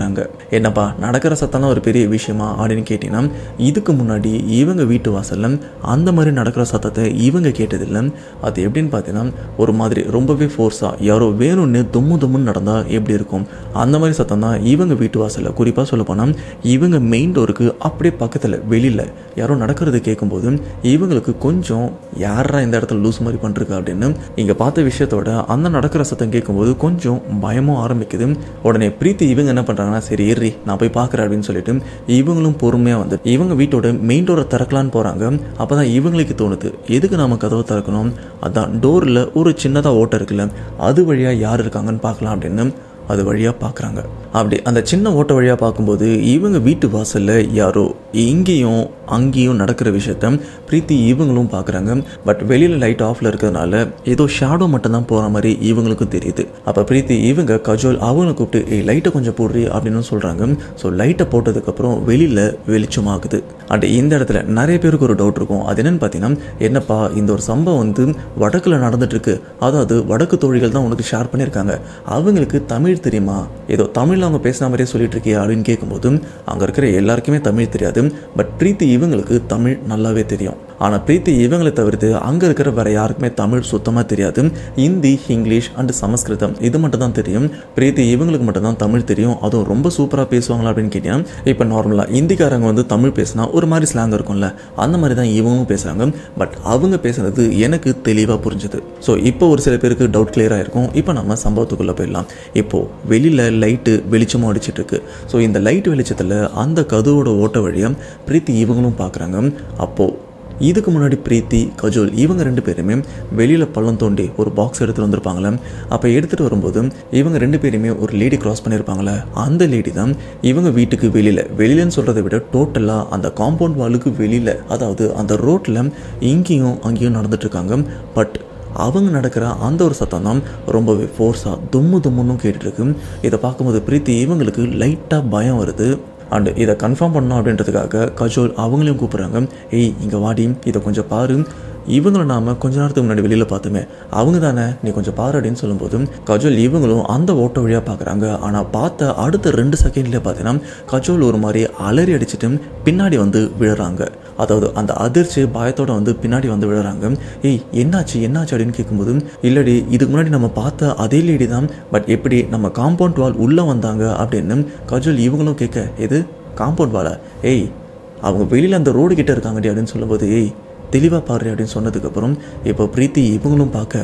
கேட்குறாங்க என்னப்பா நடக்கிற சத்தம்லாம் ஒரு பெரிய விஷயமா அப்படின்னு கேட்டிங்கன்னா இதுக்கு முன்னாடி இவங்க வீட்டு வாசலில் அந்த மாதிரி நடக்கிற சத்தத்தை இவங்க கேட்டதில்லை அது எப்படின்னு பார்த்தீங்கன்னா ஒரு மாதிரி ரொம்பவே ஃபோர்ஸாக யாரோ வேணும்னு தும்மு தும்முன்னு நடந்தால் எப்படி இருக்கும் அந்த மாதிரி சத்தம் தான் இவங்க வீட்டு வாசலில் குறிப்பாக சொல்ல போனால் இவங்க மெயின் டோருக்கு அப்படியே பக்கத்தில் வெளியில் யாரோ நடக்கிறது கேட்கும்போது இவங்களுக்கு கொஞ்சம் யாரா இந்த இடத்துல லூஸ் மாதிரி பண்ணிருக்கா அப்படின்னு இங்கே பார்த்த விஷயத்தோட அந்த நடக்கிற சத்தம் கேட்கும்போது கொஞ்சம் பயமும் ஆரம்பிக்குது உடனே பிரீத்தி இவங்க என்ன பண்ணுறாங்கன்னா சரி ஏறி நான் போய் பார்க்குறேன் அப்படின்னு சொல்லிட்டு இவங்களும் பொறுமையாக வந்து இவங்க வீட்டோட மெயின் டோரை திறக்கலான்னு போகிறாங்க அப்போ தான் இவங்களுக்கு தோணுது எதுக்கு நாம கதவை திறக்கணும் அதான் டோரில் ஒரு சின்னதாக ஓட்டை இருக்குல்ல அது வழியாக யார் இருக்காங்கன்னு பார்க்கலாம் அப்படின்னு அது வழியாக பார்க்குறாங்க அப்படி அந்த சின்ன ஓட்ட வழியாக பார்க்கும்போது இவங்க வீட்டு வாசலில் யாரோ இங்கேயும் அங்கேயும் நடக்கிற விஷயத்த பிரீத்தி இவங்களும் பார்க்குறாங்க பட் வெளியில் லைட் ஆஃபில் இருக்கிறதுனால ஏதோ ஷேடோ மட்டும்தான் போகிற மாதிரி இவங்களுக்கும் தெரியுது அப்போ பிரீத்தி இவங்க கஜோல் அவங்களை கூப்பிட்டு ஏய் லைட்டை கொஞ்சம் போடுறி அப்படின்னு சொல்கிறாங்க ஸோ லைட்டை போட்டதுக்கப்புறம் வெளியில் வெளிச்சமாகுது அண்ட் இந்த இடத்துல நிறைய பேருக்கு ஒரு டவுட் இருக்கும் அது என்னன்னு பார்த்தீங்கன்னா என்னப்பா இந்த ஒரு சம்பவம் வந்து வடக்கில் நடந்துட்டு இருக்கு அதாவது வடக்கு தோழிகள் தான் உனக்கு ஷேர் பண்ணியிருக்காங்க அவங்களுக்கு தமிழ் தெரியுமா ஏதோ தமிழில் அவங்க பேசின மாதிரியே சொல்லிட்டு இருக்கியா அப்படின்னு கேட்கும்போது அங்கே இருக்கிற எல்லாருக்குமே தமிழ் தெரியாது பட் பிரீத்தி இவங்களுக்கு தமிழ் நல்லாவே தெரியும் ஆனால் பிரீத்தி இவங்களை தவிர்த்து அங்கே இருக்கிற வேற யாருக்குமே தமிழ் சுத்தமாக தெரியாது ஹிந்தி இங்கிலீஷ் அண்ட் சமஸ்கிருதம் இது மட்டும் தான் தெரியும் பிரீத்தி இவங்களுக்கு மட்டும் தான் தமிழ் தெரியும் அதுவும் ரொம்ப சூப்பராக பேசுவாங்களா அப்படின்னு கேட்டீங்கன்னா இப்போ நார்மலாக ஹிந்திக்காரங்க வந்து தமிழ் பேசினா ஒரு மாதிரி ஸ்லாங் இருக்கும்ல அந்த மாதிரி தான் இவங்களும் பேசுகிறாங்க பட் அவங்க பேசுறது எனக்கு தெளிவாக புரிஞ்சுது ஸோ இப்போ ஒரு சில பேருக்கு டவுட் கிளியராக இருக்கும் இப்போ நம்ம சம்பவத்துக்குள்ளே போயிடலாம் இப்போது வெளியில் லைட்டு வெளிச்சமும் அடிச்சிட்டு இருக்கு ஸோ இந்த லைட் வெளிச்சத்தில் அந்த கதவோட ஓட்ட வழியாக பிரீத்தி இவங்களும் பார்க்குறாங்க அப்போது இதுக்கு முன்னாடி பிரீத்தி கஜோல் இவங்க ரெண்டு பேருமே வெளியில் பள்ளம் தோண்டி ஒரு பாக்ஸ் எடுத்துகிட்டு வந்திருப்பாங்களே அப்போ எடுத்துகிட்டு வரும்போது இவங்க ரெண்டு பேருமே ஒரு லேடி கிராஸ் பண்ணியிருப்பாங்களே அந்த லேடி தான் இவங்க வீட்டுக்கு வெளியில் வெளியிலன்னு சொல்கிறத விட டோட்டலாக அந்த காம்பவுண்ட் வாலுக்கு வெளியில் அதாவது அந்த ரோட்டில் இங்கேயும் அங்கேயும் நடந்துட்டுருக்காங்க பட் அவங்க நடக்கிற அந்த ஒரு சத்தம் தான் ரொம்பவே ஃபோர்ஸாக தும்மு தும்முன்னு கேட்டுட்ருக்கு இதை பார்க்கும்போது பிரீத்தி இவங்களுக்கு லைட்டாக பயம் வருது அண்டு இதை கன்ஃபார்ம் பண்ணோம் அப்படின்றதுக்காக கஜோல் அவங்களையும் கூப்பிட்றாங்க ஏய் இங்கே வாடி இதை கொஞ்சம் பாரு இவங்களை நாம கொஞ்ச நேரத்துக்கு முன்னாடி வெளியில் பார்த்தோமே அவங்க தானே நீ கொஞ்சம் பாரு அப்படின்னு சொல்லும்போது கஜோல் இவங்களும் அந்த ஓட்ட வழியாக பார்க்குறாங்க ஆனால் பார்த்த அடுத்த ரெண்டு செகண்ட்லேயே பார்த்தீங்கன்னா கஜோல் ஒரு மாதிரி அலறி அடிச்சுட்டு பின்னாடி வந்து விழுறாங்க அதாவது அந்த அதிர்ச்சி பயத்தோட வந்து பின்னாடி வந்து விழுறாங்க ஏய் என்னாச்சு என்னாச்சு அப்படின்னு கேட்கும்போது இல்லடி இதுக்கு முன்னாடி நம்ம பார்த்த அதே லேடி தான் பட் எப்படி நம்ம காம்பவுண்ட் வால் உள்ளே வந்தாங்க அப்படின்னு கஜோல் இவங்களும் கேட்க எது காம்பவுண்ட் வாலா ஏய் அவங்க வெளியில் அந்த ரோடு கிட்ட இருக்காங்கடி அப்படின்னு சொல்லும்போது ஏய் தெளிவாக பாரு அப்படின்னு சொன்னதுக்கப்புறம் இப்போ பிரீத்தி இவங்களும் பார்க்க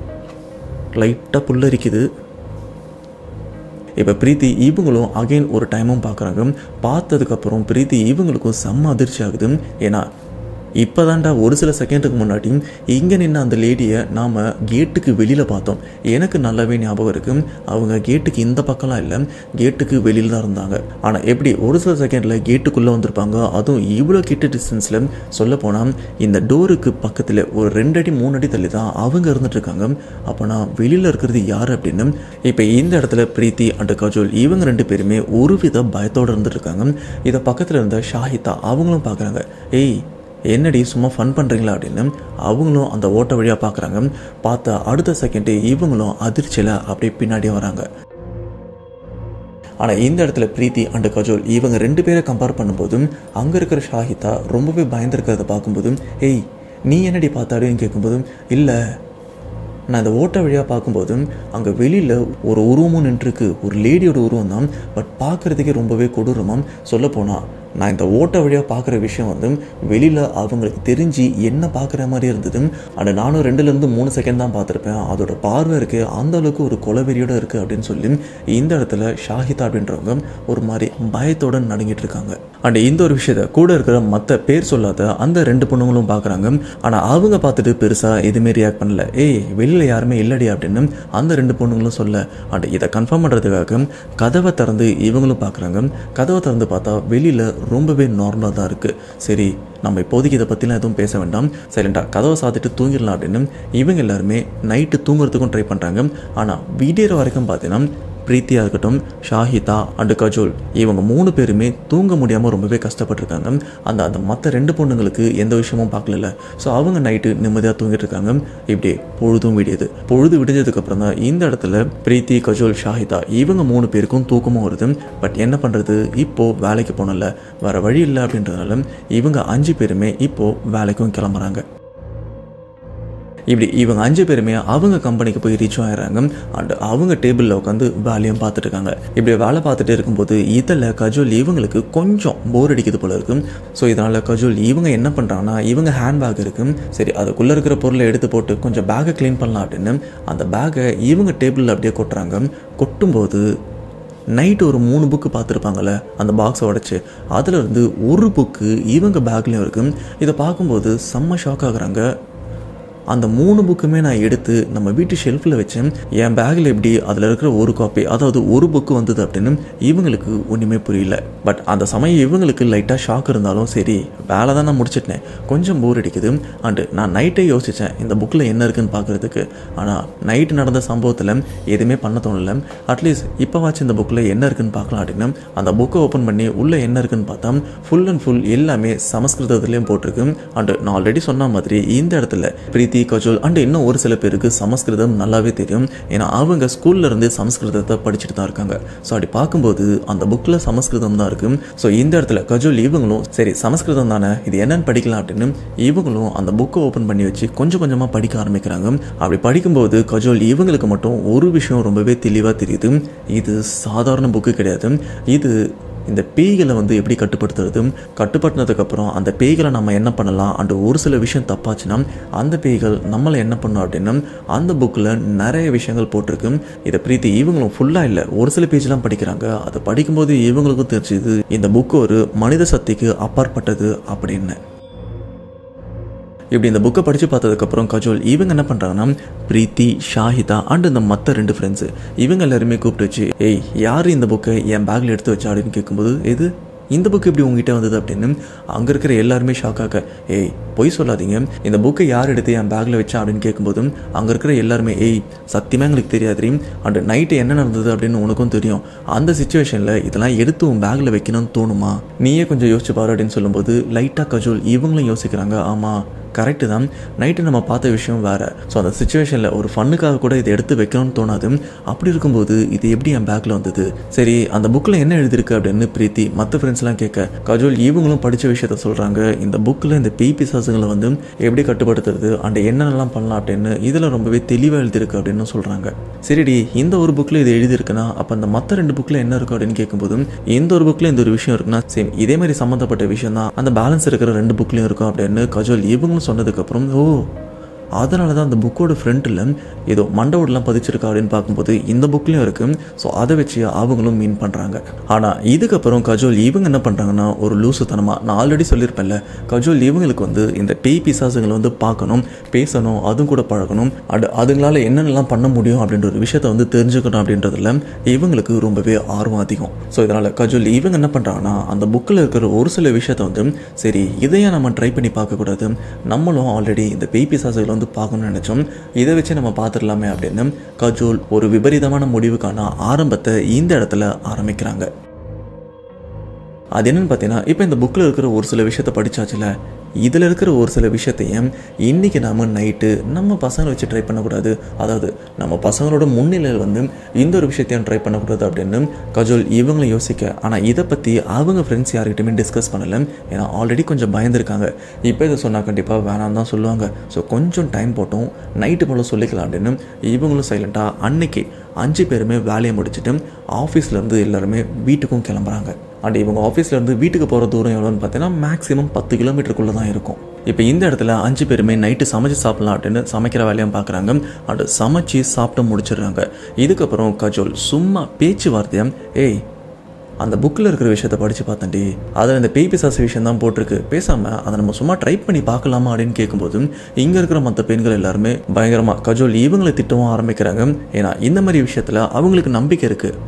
லைட்டாக புல்லரிக்குது இப்போ பிரீத்தி இவங்களும் அகைன் ஒரு டைமும் பார்க்குறாங்க பார்த்ததுக்கப்புறம் பிரீத்தி இவங்களுக்கும் செம்ம அதிர்ச்சி ஆகுது ஏன்னா இப்போ தாண்டா ஒரு சில செகண்டுக்கு முன்னாடி இங்கே நின்ன அந்த லேடியை நாம் கேட்டுக்கு வெளியில் பார்த்தோம் எனக்கு நல்லாவே ஞாபகம் இருக்கு அவங்க கேட்டுக்கு இந்த பக்கம்லாம் இல்லை கேட்டுக்கு வெளியில் தான் இருந்தாங்க ஆனால் எப்படி ஒரு சில செகண்டில் கேட்டுக்குள்ளே வந்திருப்பாங்க அதுவும் இவ்வளோ கிட்ட டிஸ்டன்ஸில் சொல்ல போனால் இந்த டோருக்கு பக்கத்தில் ஒரு ரெண்டு அடி மூணு அடி தள்ளி தான் அவங்க இருந்துட்டு இருக்காங்க அப்போனா வெளியில் இருக்கிறது யார் அப்படின்னு இப்போ இந்த இடத்துல பிரீத்தி அண்ட் கஜோல் இவங்க ரெண்டு பேருமே ஒரு வித பயத்தோடு இருந்துட்டு இருக்காங்க இதை பக்கத்தில் இருந்த ஷாஹிதா அவங்களும் பார்க்குறாங்க ஏய் என்னடி சும்மா ஃபன் பண்ணுறீங்களா அப்படின்னு அவங்களும் அந்த ஓட்ட வழியாக பார்க்குறாங்க பார்த்தா அடுத்த செகண்டே இவங்களும் அதிர்ச்சியில் அப்படியே பின்னாடியே வராங்க ஆனால் இந்த இடத்துல பிரீத்தி அண்ட் கஜோல் இவங்க ரெண்டு பேரை கம்பேர் பண்ணும்போதும் அங்கே இருக்கிற ஷாஹிதா ரொம்பவே பயந்துருக்கிறத பார்க்கும்போதும் ஏய் நீ என்னடி பார்த்தாடுன்னு கேட்கும்போதும் இல்லை நான் இந்த ஓட்ட வழியாக பார்க்கும்போதும் அங்கே வெளியில் ஒரு உருவமும் நின்றுருக்கு ஒரு லேடியோட உருவம் தான் பட் பார்க்குறதுக்கே ரொம்பவே கொடூரமாக சொல்லப்போனால் நான் இந்த ஓட்ட வழியாக பார்க்குற விஷயம் வந்து வெளியில் அவங்களுக்கு தெரிஞ்சு என்ன பார்க்குற மாதிரி இருந்தது அண்ட் நானும் ரெண்டுலேருந்து மூணு செகண்ட் தான் பார்த்துருப்பேன் அதோட பார்வை இருக்குது அந்த அளவுக்கு ஒரு கொலவெறியோட இருக்குது அப்படின்னு சொல்லி இந்த இடத்துல ஷாஹிதா அப்படின்றவங்க ஒரு மாதிரி பயத்தோட நடுங்கிட்டு இருக்காங்க அண்ட் இந்த ஒரு விஷயத்த கூட இருக்கிற மற்ற பேர் சொல்லாத அந்த ரெண்டு பொண்ணுங்களும் பார்க்குறாங்க ஆனால் அவங்க பார்த்துட்டு பெருசாக எதுவுமே ரியாக்ட் பண்ணல ஏய் வெளியில் யாருமே இல்லடி அப்படின்னு அந்த ரெண்டு பொண்ணுங்களும் சொல்ல அண்ட் இதை கன்ஃபார்ம் பண்ணுறதுக்காக கதவை திறந்து இவங்களும் பார்க்குறாங்க கதவை திறந்து பார்த்தா வெளியில் ரொம்பவே நார்மலாக தான் இருக்குது சரி நம்ம இப்போதைக்கு இதை பற்றிலாம் எதுவும் பேச வேண்டாம் சைலண்டாக கதவை சாத்திட்டு தூங்கிடலாம் அப்படின்னு இவங்க எல்லாருமே நைட்டு தூங்குறதுக்கும் ட்ரை பண்ணுறாங்க ஆனால் விடியற வரைக்கும் பார்த்தீங்கன்னா பிரீத்தியாக இருக்கட்டும் ஷாஹிதா அண்டு கஜோல் இவங்க மூணு பேருமே தூங்க முடியாமல் ரொம்பவே கஷ்டப்பட்டிருக்காங்க அந்த அந்த மற்ற ரெண்டு பொண்ணுங்களுக்கு எந்த விஷயமும் பார்க்கல ஸோ அவங்க நைட்டு நிம்மதியாக தூங்கிட்டு இருக்காங்க இப்படி பொழுதும் விடியுது பொழுது விடிஞ்சதுக்கப்புறம் தான் இந்த இடத்துல பிரீத்தி கஜோல் ஷாஹிதா இவங்க மூணு பேருக்கும் தூக்கமும் வருது பட் என்ன பண்ணுறது இப்போது வேலைக்கு போனல வேறு வழி இல்லை அப்படின்றதுனால இவங்க அஞ்சு பேருமே இப்போது வேலைக்கும் கிளம்புறாங்க இப்படி இவங்க அஞ்சு பேருமே அவங்க கம்பெனிக்கு போய் ரீச் ஆயிடுறாங்க அண்ட் அவங்க டேபிளில் உட்காந்து வேலையும் பார்த்துட்டு இருக்காங்க இப்படி வேலை பார்த்துட்டு இருக்கும்போது இதில் கஜோல் இவங்களுக்கு கொஞ்சம் போர் அடிக்குது போல இருக்கு ஸோ இதனால் கஜோல் இவங்க என்ன பண்ணுறாங்கன்னா இவங்க ஹேண்ட் பேக் இருக்கு சரி அதுக்குள்ளே இருக்கிற பொருளை எடுத்து போட்டு கொஞ்சம் பேக்கை க்ளீன் பண்ணலாம் அப்படின்னு அந்த பேக்கை இவங்க டேபிளில் அப்படியே கொட்டுறாங்க கொட்டும்போது நைட்டு ஒரு மூணு புக்கு பார்த்துருப்பாங்கல்ல அந்த பாக்ஸை உடச்சி அதில் இருந்து ஒரு புக்கு இவங்க பேக்லேயும் இருக்குது இதை பார்க்கும்போது செம்ம ஷாக் ஆகுறாங்க அந்த மூணு புக்குமே நான் எடுத்து நம்ம வீட்டு ஷெல்ஃபில் வச்சேன் என் பேக்கில் எப்படி அதில் இருக்கிற ஒரு காப்பி அதாவது ஒரு புக்கு வந்தது அப்படின்னு இவங்களுக்கு ஒன்றுமே புரியல பட் அந்த சமயம் இவங்களுக்கு லைட்டாக ஷாக் இருந்தாலும் சரி வேலை தான் நான் முடிச்சிட்டேன் கொஞ்சம் போர் அடிக்குது அண்டு நான் நைட்டே யோசித்தேன் இந்த புக்கில் என்ன இருக்குன்னு பார்க்குறதுக்கு ஆனால் நைட்டு நடந்த சம்பவத்தில் எதுவுமே பண்ண தோணல அட்லீஸ்ட் இப்போவாச்சும் இந்த புக்கில் என்ன இருக்குன்னு பார்க்கலாம் அப்படின்னு அந்த புக்கை ஓப்பன் பண்ணி உள்ளே என்ன இருக்குன்னு பார்த்தா ஃபுல் அண்ட் ஃபுல் எல்லாமே சமஸ்கிருதத்துலேயும் போட்டிருக்கு அண்டு நான் ஆல்ரெடி சொன்ன மாதிரி இந்த இடத்துல பிரீத்தி கஜோல் அண்ட் இன்னும் ஒரு சில பேருக்கு சமஸ்கிருதம் நல்லாவே தெரியும் ஏன்னா அவங்க ஸ்கூல்ல இருந்து சமஸ்கிருதத்தை படிச்சுட்டு தான் இருக்காங்க ஸோ அப்படி பார்க்கும்போது அந்த புக்கில் சமஸ்கிருதம் தான் இருக்கு ஸோ இந்த இடத்துல கஜோல் இவங்களும் சரி சமஸ்கிருதம் தானே இது என்னன்னு படிக்கலாம் அப்படின்னு இவங்களும் அந்த புக்கை ஓப்பன் பண்ணி வச்சு கொஞ்சம் கொஞ்சமாக படிக்க ஆரம்பிக்கிறாங்க அப்படி படிக்கும்போது கஜோல் இவங்களுக்கு மட்டும் ஒரு விஷயம் ரொம்பவே தெளிவாக தெரியுது இது சாதாரண புக்கு கிடையாது இது இந்த பேய்களை வந்து எப்படி கட்டுப்படுத்துறது கட்டுப்படுத்தினதுக்கப்புறம் அந்த பேய்களை நம்ம என்ன பண்ணலாம் அண்ட் ஒரு சில விஷயம் தப்பாச்சுன்னா அந்த பேய்கள் நம்மளை என்ன பண்ணும் அப்படின்னா அந்த புக்கில் நிறைய விஷயங்கள் போட்டிருக்கு இதை பிரீத்தி இவங்களும் ஃபுல்லாக இல்லை ஒரு சில பேஜ்லாம் படிக்கிறாங்க அதை படிக்கும்போது இவங்களுக்கும் தெரிஞ்சுது இந்த புக்கு ஒரு மனித சக்திக்கு அப்பாற்பட்டது அப்படின்னு இப்படி இந்த புக்கை படித்து பார்த்ததுக்கப்புறம் கஜோல் இவங்க என்ன பண்ணுறாங்கன்னா பிரீத்தி ஷாஹிதா அண்ட் இந்த மற்ற ரெண்டு ஃப்ரெண்ட்ஸு இவங்க எல்லாருமே கூப்பிட்டு வச்சு ஏய் யார் இந்த புக்கை என் பேக்கில் எடுத்து வச்சா அப்படின்னு கேட்கும்போது எது இந்த புக்கு எப்படி உங்ககிட்ட வந்தது அப்படின்னு அங்கே இருக்கிற எல்லாருமே ஷாக்காக ஏய் பொய் சொல்லாதீங்க இந்த புக்கை யார் எடுத்து என் பேக்கில் வச்சா அப்படின்னு கேட்கும்போதும் அங்கே இருக்கிற எல்லாருமே ஏய் சத்தியமாக எங்களுக்கு தெரியாது அண்ட் நைட்டு என்ன நடந்தது அப்படின்னு உனக்கும் தெரியும் அந்த சுச்சுவேஷனில் இதெல்லாம் எடுத்து உன் பேக்கில் வைக்கணும்னு தோணுமா நீயே கொஞ்சம் யோசிச்சு பாரு அப்படின்னு சொல்லும்போது லைட்டாக கஜோல் இவங்களும் யோசிக்கிறாங்க ஆமாம் கரெக்டு தான் நைட்டு நம்ம பார்த்த விஷயம் வேறு ஸோ அந்த சுச்சுவேஷனில் ஒரு ஃபன்னுக்காக கூட இதை எடுத்து வைக்கணும்னு தோணாது அப்படி இருக்கும்போது இது எப்படி என் பேக்கில் வந்தது சரி அந்த புக்கில் என்ன எழுதிருக்கு அப்படின்னு பிரீத்தி மற்ற ஃப்ரெண்ட்ஸ்லாம் கேட்க கஜோல் இவங்களும் படித்த விஷயத்த சொல்கிறாங்க இந்த புக்கில் இந்த பேய் பிசாசுங்களை வந்து எப்படி கட்டுப்படுத்துறது அண்ட் என்னென்னலாம் பண்ணலாம் அப்படின்னு இதில் ரொம்பவே தெளிவாக எழுதியிருக்கு அப்படின்னு சொல்கிறாங்க சரிடி இந்த ஒரு புக்கில் இது எழுதியிருக்குன்னா அப்போ அந்த மற்ற ரெண்டு புக்கில் என்ன இருக்கும் அப்படின்னு கேட்கும்போது இந்த ஒரு புக்கில் இந்த ஒரு விஷயம் இருக்குன்னா சேம் இதே மாதிரி சம்மந்தப்பட்ட விஷயம் தான் அந்த பேலன்ஸ் இருக்கிற ரெண்டு புக்லையும் இருக்கும் அப்படின்னு கஜோல் இவங்களும் சொன்னதுக்கப்புறம் ஓ அதனால தான் அந்த புக்கோட ஃப்ரண்ட்டில் ஏதோ மண்டவோடலாம் பதிச்சிருக்கா அப்படின்னு பார்க்கும்போது இந்த புக்லேயும் இருக்குது ஸோ அதை வச்சு அவங்களும் மீன் பண்ணுறாங்க ஆனால் இதுக்கப்புறம் கஜோல் இவங்க என்ன பண்ணுறாங்கன்னா ஒரு லூசுத்தனமாக நான் ஆல்ரெடி சொல்லியிருப்பேன்ல கஜோல் இவங்களுக்கு வந்து இந்த பேய் பிசாசுங்களை வந்து பார்க்கணும் பேசணும் அதுவும் கூட பழகணும் அது அதுங்களால என்னென்னலாம் பண்ண முடியும் அப்படின்ற ஒரு விஷயத்த வந்து தெரிஞ்சுக்கணும் அப்படின்றதுல இவங்களுக்கு ரொம்பவே ஆர்வம் அதிகம் ஸோ இதனால் கஜோல் இவங்க என்ன பண்ணுறாங்கன்னா அந்த புக்கில் இருக்கிற ஒரு சில விஷயத்த வந்து சரி இதையே நம்ம ட்ரை பண்ணி பார்க்கக்கூடாது நம்மளும் ஆல்ரெடி இந்த பேய் பிசாசுகளை வந்து பார்க்கணும்னு நினச்சோம் இதை வச்சு நம்ம பார்த்துடலாமே அப்படின்னு கஜோல் ஒரு விபரீதமான முடிவுக்கான ஆரம்பத்தை இந்த இடத்துல ஆரம்பிக்கிறாங்க அது என்னன்னு பார்த்தீங்கன்னா இப்போ இந்த புக்கில் இருக்கிற ஒரு சில விஷயத்த படிச்சாச்சுல இதில் இருக்கிற ஒரு சில விஷயத்தையும் இன்றைக்கி நாம நைட்டு நம்ம பசங்களை வச்சு ட்ரை பண்ணக்கூடாது அதாவது நம்ம பசங்களோட முன்னிலையில் வந்து இந்த ஒரு விஷயத்தையும் ட்ரை பண்ணக்கூடாது அப்படின்னு கஜோல் இவங்களும் யோசிக்க ஆனால் இதை பற்றி அவங்க ஃப்ரெண்ட்ஸ் யார்கிட்டயுமே டிஸ்கஸ் பண்ணலை ஏன்னா ஆல்ரெடி கொஞ்சம் பயந்துருக்காங்க இப்போ இதை சொன்னால் கண்டிப்பாக வேணாம் தான் சொல்லுவாங்க ஸோ கொஞ்சம் டைம் போட்டும் நைட்டு போல் சொல்லிக்கலாம் அப்படின்னு இவங்களும் சைலண்ட்டாக அன்னைக்கு அஞ்சு பேருமே வேலையை முடிச்சுட்டு ஆஃபீஸ்லேருந்து எல்லாருமே வீட்டுக்கும் கிளம்புறாங்க அண்ட் இவங்க ஆஃபீஸ்லேருந்து வீட்டுக்கு போகிற தூரம் எவ்வளோன்னு பார்த்தீங்கன்னா மேக்ஸிமம் பத்து கிலோமீட்டருக்குள்ளே தான் இருக்கும் இப்போ இந்த இடத்துல அஞ்சு பேருமே நைட்டு சமைச்சு சாப்பிடலாம் அப்படின்னு சமைக்கிற வேலையும் பார்க்குறாங்க அண்ட் சமைச்சு சாப்பிட்டு முடிச்சிடுறாங்க இதுக்கப்புறம் கஜோல் சும்மா பேச்சுவார்த்தையா ஏய் அந்த புக்கில் இருக்கிற விஷயத்த படித்து பார்த்தேன்டி அதில் இந்த பேய் பிசாசு விஷயம் தான் போட்டிருக்கு பேசாமல் அதை நம்ம சும்மா ட்ரை பண்ணி பார்க்கலாமா அப்படின்னு கேட்கும்போது இங்கே இருக்கிற மற்ற பெண்கள் எல்லாருமே பயங்கரமாக கஜோல் இவங்களை திட்டவும் ஆரம்பிக்கிறாங்க ஏன்னா இந்த மாதிரி விஷயத்தில் அவங்களுக்கு நம்பிக்கை இருக்குது பட்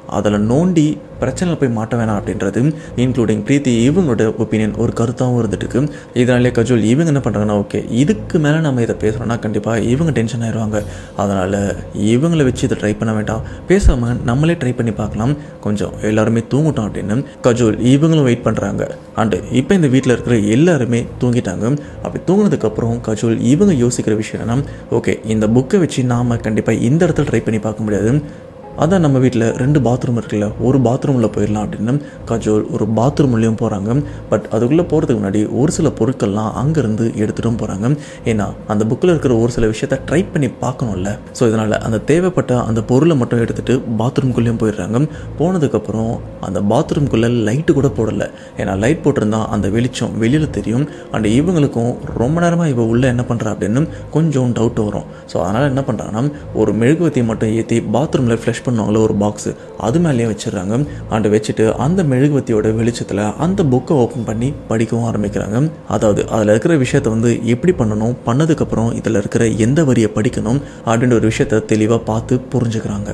அதில் நோண்டி பிரச்சனையில் போய் மாட்ட வேணாம் அப்படின்றது இன்க்ளூடிங் பிரீத்தி இவங்களோட ஒப்பீனியன் ஒரு கருத்தாகவும் இருந்துட்டு இருக்கு இதனாலே கஜோல் இவங்க என்ன பண்ணுறாங்கன்னா ஓகே இதுக்கு மேலே நம்ம இதை பேசுகிறோன்னா கண்டிப்பாக இவங்க டென்ஷன் ஆயிடுவாங்க அதனால் இவங்களை வச்சு இதை ட்ரை பண்ண வேண்டாம் பேசாமல் நம்மளே ட்ரை பண்ணி பார்க்கலாம் கொஞ்சம் எல்லாருமே தூங்கட்டும் அப்படின்னு கஜோல் இவங்களும் வெயிட் பண்ணுறாங்க அண்டு இப்போ இந்த வீட்டில் இருக்கிற எல்லாருமே தூங்கிட்டாங்க அப்படி தூங்கினதுக்கப்புறம் கஜோல் இவங்க யோசிக்கிற விஷயம் என்னன்னா ஓகே இந்த புக்கை வச்சு நாம் கண்டிப்பாக இந்த இடத்துல ட்ரை பண்ணி பார்க்க முடியாது அதான் நம்ம வீட்டில் ரெண்டு பாத்ரூம் இருக்குல்ல ஒரு பாத்ரூமில் போயிடலாம் அப்படின்னு கஜோல் ஒரு பாத்ரூம்லேயும் போகிறாங்க பட் அதுக்குள்ளே போகிறதுக்கு முன்னாடி ஒரு சில பொருட்கள்லாம் அங்கேருந்து எடுத்துகிட்டும் போகிறாங்க ஏன்னா அந்த புக்கில் இருக்கிற ஒரு சில விஷயத்த ட்ரை பண்ணி பார்க்கணும்ல ஸோ இதனால் அந்த தேவைப்பட்ட அந்த பொருளை மட்டும் எடுத்துகிட்டு பாத்ரூம்குள்ளேயும் போயிடுறாங்க போனதுக்கப்புறம் அந்த பாத்ரூம்குள்ளே லைட்டு கூட போடலை ஏன்னா லைட் போட்டிருந்தா அந்த வெளிச்சம் வெளியில் தெரியும் அண்ட் இவங்களுக்கும் ரொம்ப நேரமாக இவ உள்ளே என்ன பண்ணுறா அப்படின்னு கொஞ்சம் டவுட் வரும் ஸோ அதனால் என்ன பண்ணுறாங்கன்னா ஒரு மெழுகுவத்தியை மட்டும் ஏற்றி பாத்ரூமில் ஃப்ளஷ் பண்ணுவாங்களோ ஒரு பாக்ஸு அது மேலேயே வச்சிடுறாங்க அண்ட் வச்சுட்டு அந்த மெழுகுவத்தியோட வெளிச்சத்தில் அந்த புக்கை ஓப்பன் பண்ணி படிக்கவும் ஆரம்பிக்கிறாங்க அதாவது அதில் இருக்கிற விஷயத்தை வந்து எப்படி பண்ணணும் பண்ணதுக்கப்புறம் இதில் இருக்கிற எந்த வரியை படிக்கணும் அப்படின்ற ஒரு விஷயத்த தெளிவாக பார்த்து புரிஞ்சுக்கிறாங்க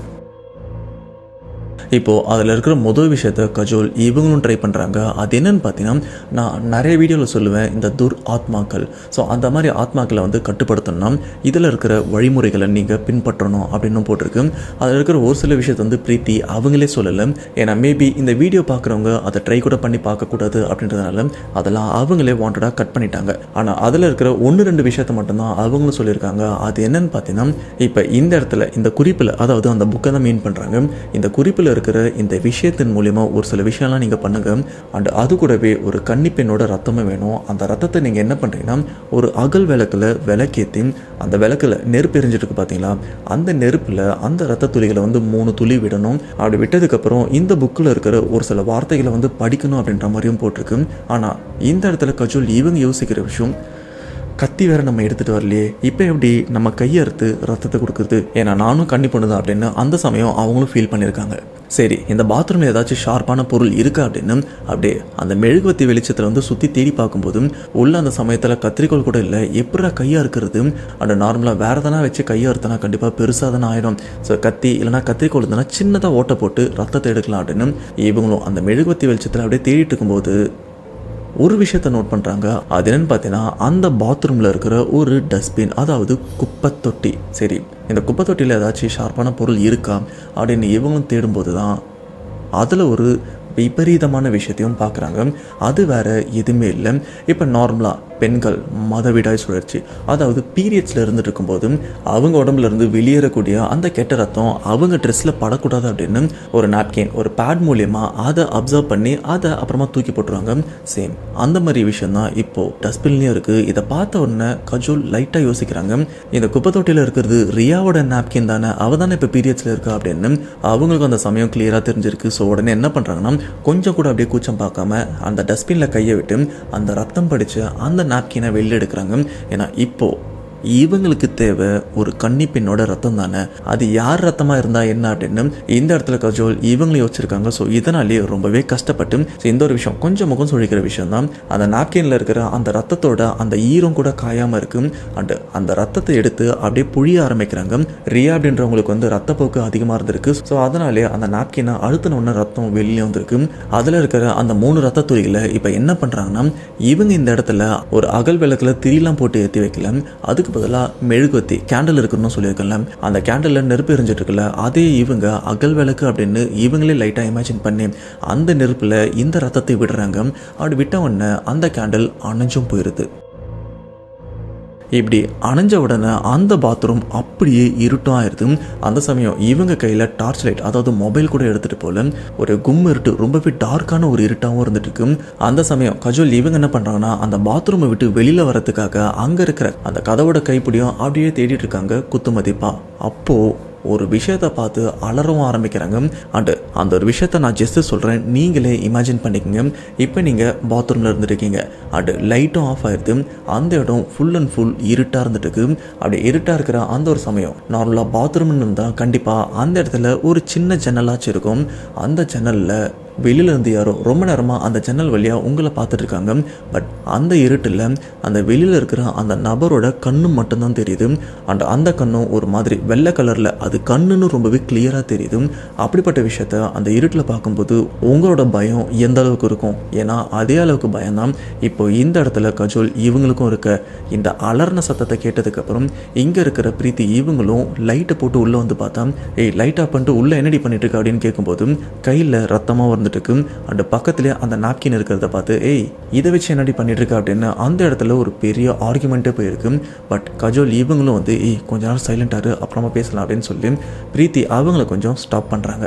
இப்போது அதில் இருக்கிற முதல் விஷயத்த கஜோல் இவங்களும் ட்ரை பண்ணுறாங்க அது என்னன்னு பார்த்தீங்கன்னா நான் நிறைய வீடியோவில் சொல்லுவேன் இந்த துர் ஆத்மாக்கள் ஸோ அந்த மாதிரி ஆத்மாக்களை வந்து கட்டுப்படுத்தணும்னா இதில் இருக்கிற வழிமுறைகளை நீங்கள் பின்பற்றணும் அப்படின்னு போட்டிருக்கு அதில் இருக்கிற ஒரு சில விஷயத்தை வந்து பிரீத்தி அவங்களே சொல்லலை ஏன்னா மேபி இந்த வீடியோ பார்க்குறவங்க அதை ட்ரை கூட பண்ணி பார்க்கக்கூடாது அப்படின்றதுனால அதெல்லாம் அவங்களே வாண்டடாக கட் பண்ணிட்டாங்க ஆனால் அதில் இருக்கிற ஒன்று ரெண்டு விஷயத்த மட்டும்தான் அவங்களும் சொல்லியிருக்காங்க அது என்னன்னு பார்த்தீங்கன்னா இப்போ இந்த இடத்துல இந்த குறிப்பில் அதாவது அந்த புக்கை தான் மீன் பண்ணுறாங்க இந்த குறிப்பில் இருக்கிற இந்த விஷயத்தின் மூலிமா ஒரு சில விஷயம்லாம் நீங்கள் பண்ணுங்க அண்ட் அது கூடவே ஒரு கன்னிப்பெண்ணோட ரத்தமும் வேணும் அந்த ரத்தத்தை நீங்கள் என்ன பண்ணுறீங்கன்னா ஒரு அகல் விளக்கில் விளக்கேற்றி அந்த விளக்கில் நெருப்பு எரிஞ்சிட்டு இருக்கு பார்த்தீங்களா அந்த நெருப்பில் அந்த ரத்த துளிகளை வந்து மூணு துளி விடணும் அப்படி விட்டதுக்கப்புறம் இந்த புக்கில் இருக்கிற ஒரு சில வார்த்தைகளை வந்து படிக்கணும் அப்படின்ற மாதிரியும் போட்டிருக்கு ஆனால் இந்த இடத்துல கஜோல் இவங்க யோசிக்கிற விஷயம் கத்தி வேற நம்ம எடுத்துகிட்டு வரலையே இப்போ எப்படி நம்ம கையை அறுத்து ரத்தத்தை கொடுக்குறது ஏன்னா நானும் கண்ணி பண்ணுதான் அப்படின்னு அந்த சமயம் அவங்களும் ஃபீல் பண்ணியிருக்காங்க சரி இந்த பாத்ரூமில் ஏதாச்சும் ஷார்ப்பான பொருள் இருக்கா அப்படின்னு அப்படியே அந்த மெழுகுவத்தி வெளிச்சத்தில் வந்து சுற்றி தேடி பார்க்கும்போது உள்ள அந்த சமயத்தில் கத்திரிக்கோள் கூட இல்லை எப்படா கையா இருக்கிறது அந்த நார்மலாக வேற எதனா வச்சு கையா அறுத்தனா கண்டிப்பாக பெருசாக தானே ஆயிடும் ஸோ கத்தி இல்லைனா கத்திரிக்கோள் இருந்தனா சின்னதாக ஓட்ட போட்டு ரத்தத்தை எடுக்கலாம் அப்படின்னு இவங்களும் அந்த மெழுகுவத்தி வெளிச்சத்தில் அப்படியே தேடிட்டு இருக்கும்போது ஒரு விஷயத்த நோட் பண்ணுறாங்க அது என்னன்னு பார்த்தீங்கன்னா அந்த பாத்ரூமில் இருக்கிற ஒரு டஸ்ட்பின் அதாவது குப்பை தொட்டி சரி இந்த குப்பை தொட்டியில் ஏதாச்சும் ஷார்ப்பான பொருள் இருக்கா அப்படின்னு இவங்களும் தேடும்போது தான் அதில் ஒரு விபரீதமான விஷயத்தையும் பார்க்குறாங்க அது வேற எதுவுமே இல்லை இப்போ நார்மலாக பெண்கள் மதவிடாய் சுழற்சி அதாவது பீரியட்ஸில் இருந்துட்டு இருக்கும்போது அவங்க உடம்புல இருந்து வெளியேறக்கூடிய அந்த கெட்ட ரத்தம் அவங்க ட்ரெஸ்ஸில் படக்கூடாது அப்படின்னு ஒரு நாப்கின் ஒரு பேட் மூலியமாக அதை அப்சர்வ் பண்ணி அதை அப்புறமா தூக்கி போட்டுருவாங்க சேம் அந்த மாதிரி விஷயம் தான் இப்போது டஸ்ட்பின்லேயும் இருக்குது இதை பார்த்த உடனே கஜோல் லைட்டாக யோசிக்கிறாங்க இந்த குப்பை தொட்டியில் இருக்கிறது ரியாவோட நாப்கின் தானே அவ தானே இப்போ பீரியட்ஸில் இருக்கா அப்படின்னு அவங்களுக்கு அந்த சமயம் கிளியராக தெரிஞ்சிருக்கு ஸோ உடனே என்ன பண்ணுறாங்கன்னா கொஞ்சம் கூட அப்படியே கூச்சம் பார்க்காம அந்த டஸ்ட்பினில் கையை விட்டு அந்த ரத்தம் படித்து அந்த நாப்கினை வெளில எடுக்கிறாங்க ஏன்னா இப்போது இவங்களுக்கு தேவை ஒரு கன்னி பெண்ணோட ரத்தம் தானே அது யார் ரத்தமாக இருந்தால் என்ன அப்படின்னு இந்த இடத்துல கஜோல் இவங்களையும் யோசிச்சிருக்காங்க ஸோ இதனாலேயே ரொம்பவே கஷ்டப்பட்டு so இந்த ஒரு விஷயம் கொஞ்சம் முகம் சொல்லிக்கிற விஷயம் தான் அந்த நாப்கினில் இருக்கிற அந்த ரத்தத்தோட அந்த ஈரம் கூட காயாமல் இருக்கு அண்ட் அந்த ரத்தத்தை எடுத்து அப்படியே புழிய ஆரம்பிக்கிறாங்க ரியா அப்படின்றவங்களுக்கு வந்து ரத்தப்போக்கு அதிகமாக இருந்திருக்கு ஸோ அதனாலே அந்த நாப்கினை அழுத்தின உடனே ரத்தம் வெளியே வந்திருக்கு அதில் இருக்கிற அந்த மூணு ரத்த துளிகளை இப்போ என்ன பண்ணுறாங்கன்னா இவங்க இந்த இடத்துல ஒரு அகல் விளக்கில் திரிலாம் போட்டு ஏற்றி வைக்கல அதுக்கு பதிலாக மெழுகுவத்தி கேண்டில் இருக்குன்னு சொல்லியிருக்கல அந்த கேண்டலில் நெருப்பு எரிஞ்சிட்டு இருக்குல்ல அதே இவங்க அகல் விளக்கு அப்படின்னு இவங்களே லைட்டாக இமேஜின் பண்ணி அந்த நெருப்பில் இந்த ரத்தத்தை விடுறாங்க அப்படி விட்ட உடனே அந்த கேண்டில் அணைஞ்சும் போயிடுது இப்படி அணைஞ்ச உடனே அந்த பாத்ரூம் அப்படியே இருட்டும் ஆயிடுது அந்த சமயம் இவங்க கையில் டார்ச் லைட் அதாவது மொபைல் கூட எடுத்துகிட்டு போல ஒரு கும் இருட்டு ரொம்பவே டார்க்கான ஒரு இருட்டாகவும் இருந்துட்டு இருக்கு அந்த சமயம் கஜோல் இவங்க என்ன பண்ணுறாங்கன்னா அந்த பாத்ரூமை விட்டு வெளியில் வரதுக்காக அங்கே இருக்கிற அந்த கதவோட கைப்பிடியும் அப்படியே தேடிட்டு இருக்காங்க குத்து மதிப்பா அப்போது ஒரு விஷயத்தை பார்த்து அலறவும் ஆரம்பிக்கிறாங்க அண்டு அந்த ஒரு விஷயத்த நான் ஜஸ்ட் சொல்கிறேன் நீங்களே இமேஜின் பண்ணிக்கோங்க இப்போ நீங்கள் பாத்ரூமில் இருந்துருக்கீங்க அண்டு லைட்டும் ஆஃப் ஆயிடுது அந்த இடம் ஃபுல் அண்ட் ஃபுல் இருட்டாக இருந்துட்டு இருக்கு அப்படி இருட்டாக இருக்கிற அந்த ஒரு சமயம் நார்மலாக பாத்ரூம்னு இருந்தால் கண்டிப்பாக அந்த இடத்துல ஒரு சின்ன ஜன்னலாச்சும் இருக்கும் அந்த ஜன்னலில் வெளியில இருந்து யாரோ ரொம்ப நேரமாக அந்த ஜன்னல் வழியாக உங்களை பார்த்துட்டு இருக்காங்க பட் அந்த இருட்டில் அந்த வெளியில் இருக்கிற அந்த நபரோட கண்ணு மட்டும்தான் தெரியுது அண்ட் அந்த கண்ணும் ஒரு மாதிரி வெள்ளை கலரில் அது கண்ணுன்னு ரொம்பவே கிளியராக தெரியுது அப்படிப்பட்ட விஷயத்த அந்த இருட்டில் பார்க்கும்போது உங்களோட பயம் எந்த அளவுக்கு இருக்கும் ஏன்னா அதே அளவுக்கு பயம்தான் இப்போ இந்த இடத்துல கஜோல் இவங்களுக்கும் இருக்க இந்த அலர்ன சத்தத்தை கேட்டதுக்கப்புறம் இங்கே இருக்கிற பிரீத்தி இவங்களும் லைட்டை போட்டு உள்ளே வந்து பார்த்தா ஏய் லைட் ஆஃப் பண்ணிட்டு உள்ளே என்னடி பண்ணிட்டு இருக்க அப்படின்னு கேட்கும்போது கையில் ரத்தமாக வந்துட்டு இருக்கு அண்ட் பக்கத்துலேயே அந்த நாப்கின் இருக்கிறத பார்த்து ஏய் இதை வச்சு என்னடி பண்ணிட்டு இருக்க அப்படின்னு அந்த இடத்துல ஒரு பெரிய ஆர்குமெண்ட்டே போயிருக்கு பட் கஜோல் இவங்களும் வந்து ஏய் கொஞ்ச நேரம் சைலண்டாரு அப்புறமா பேசலாம் அப்படின்னு சொல்லி பிரீத்தி அவங்கள கொஞ்சம் ஸ்டாப் பண்ணுறாங்க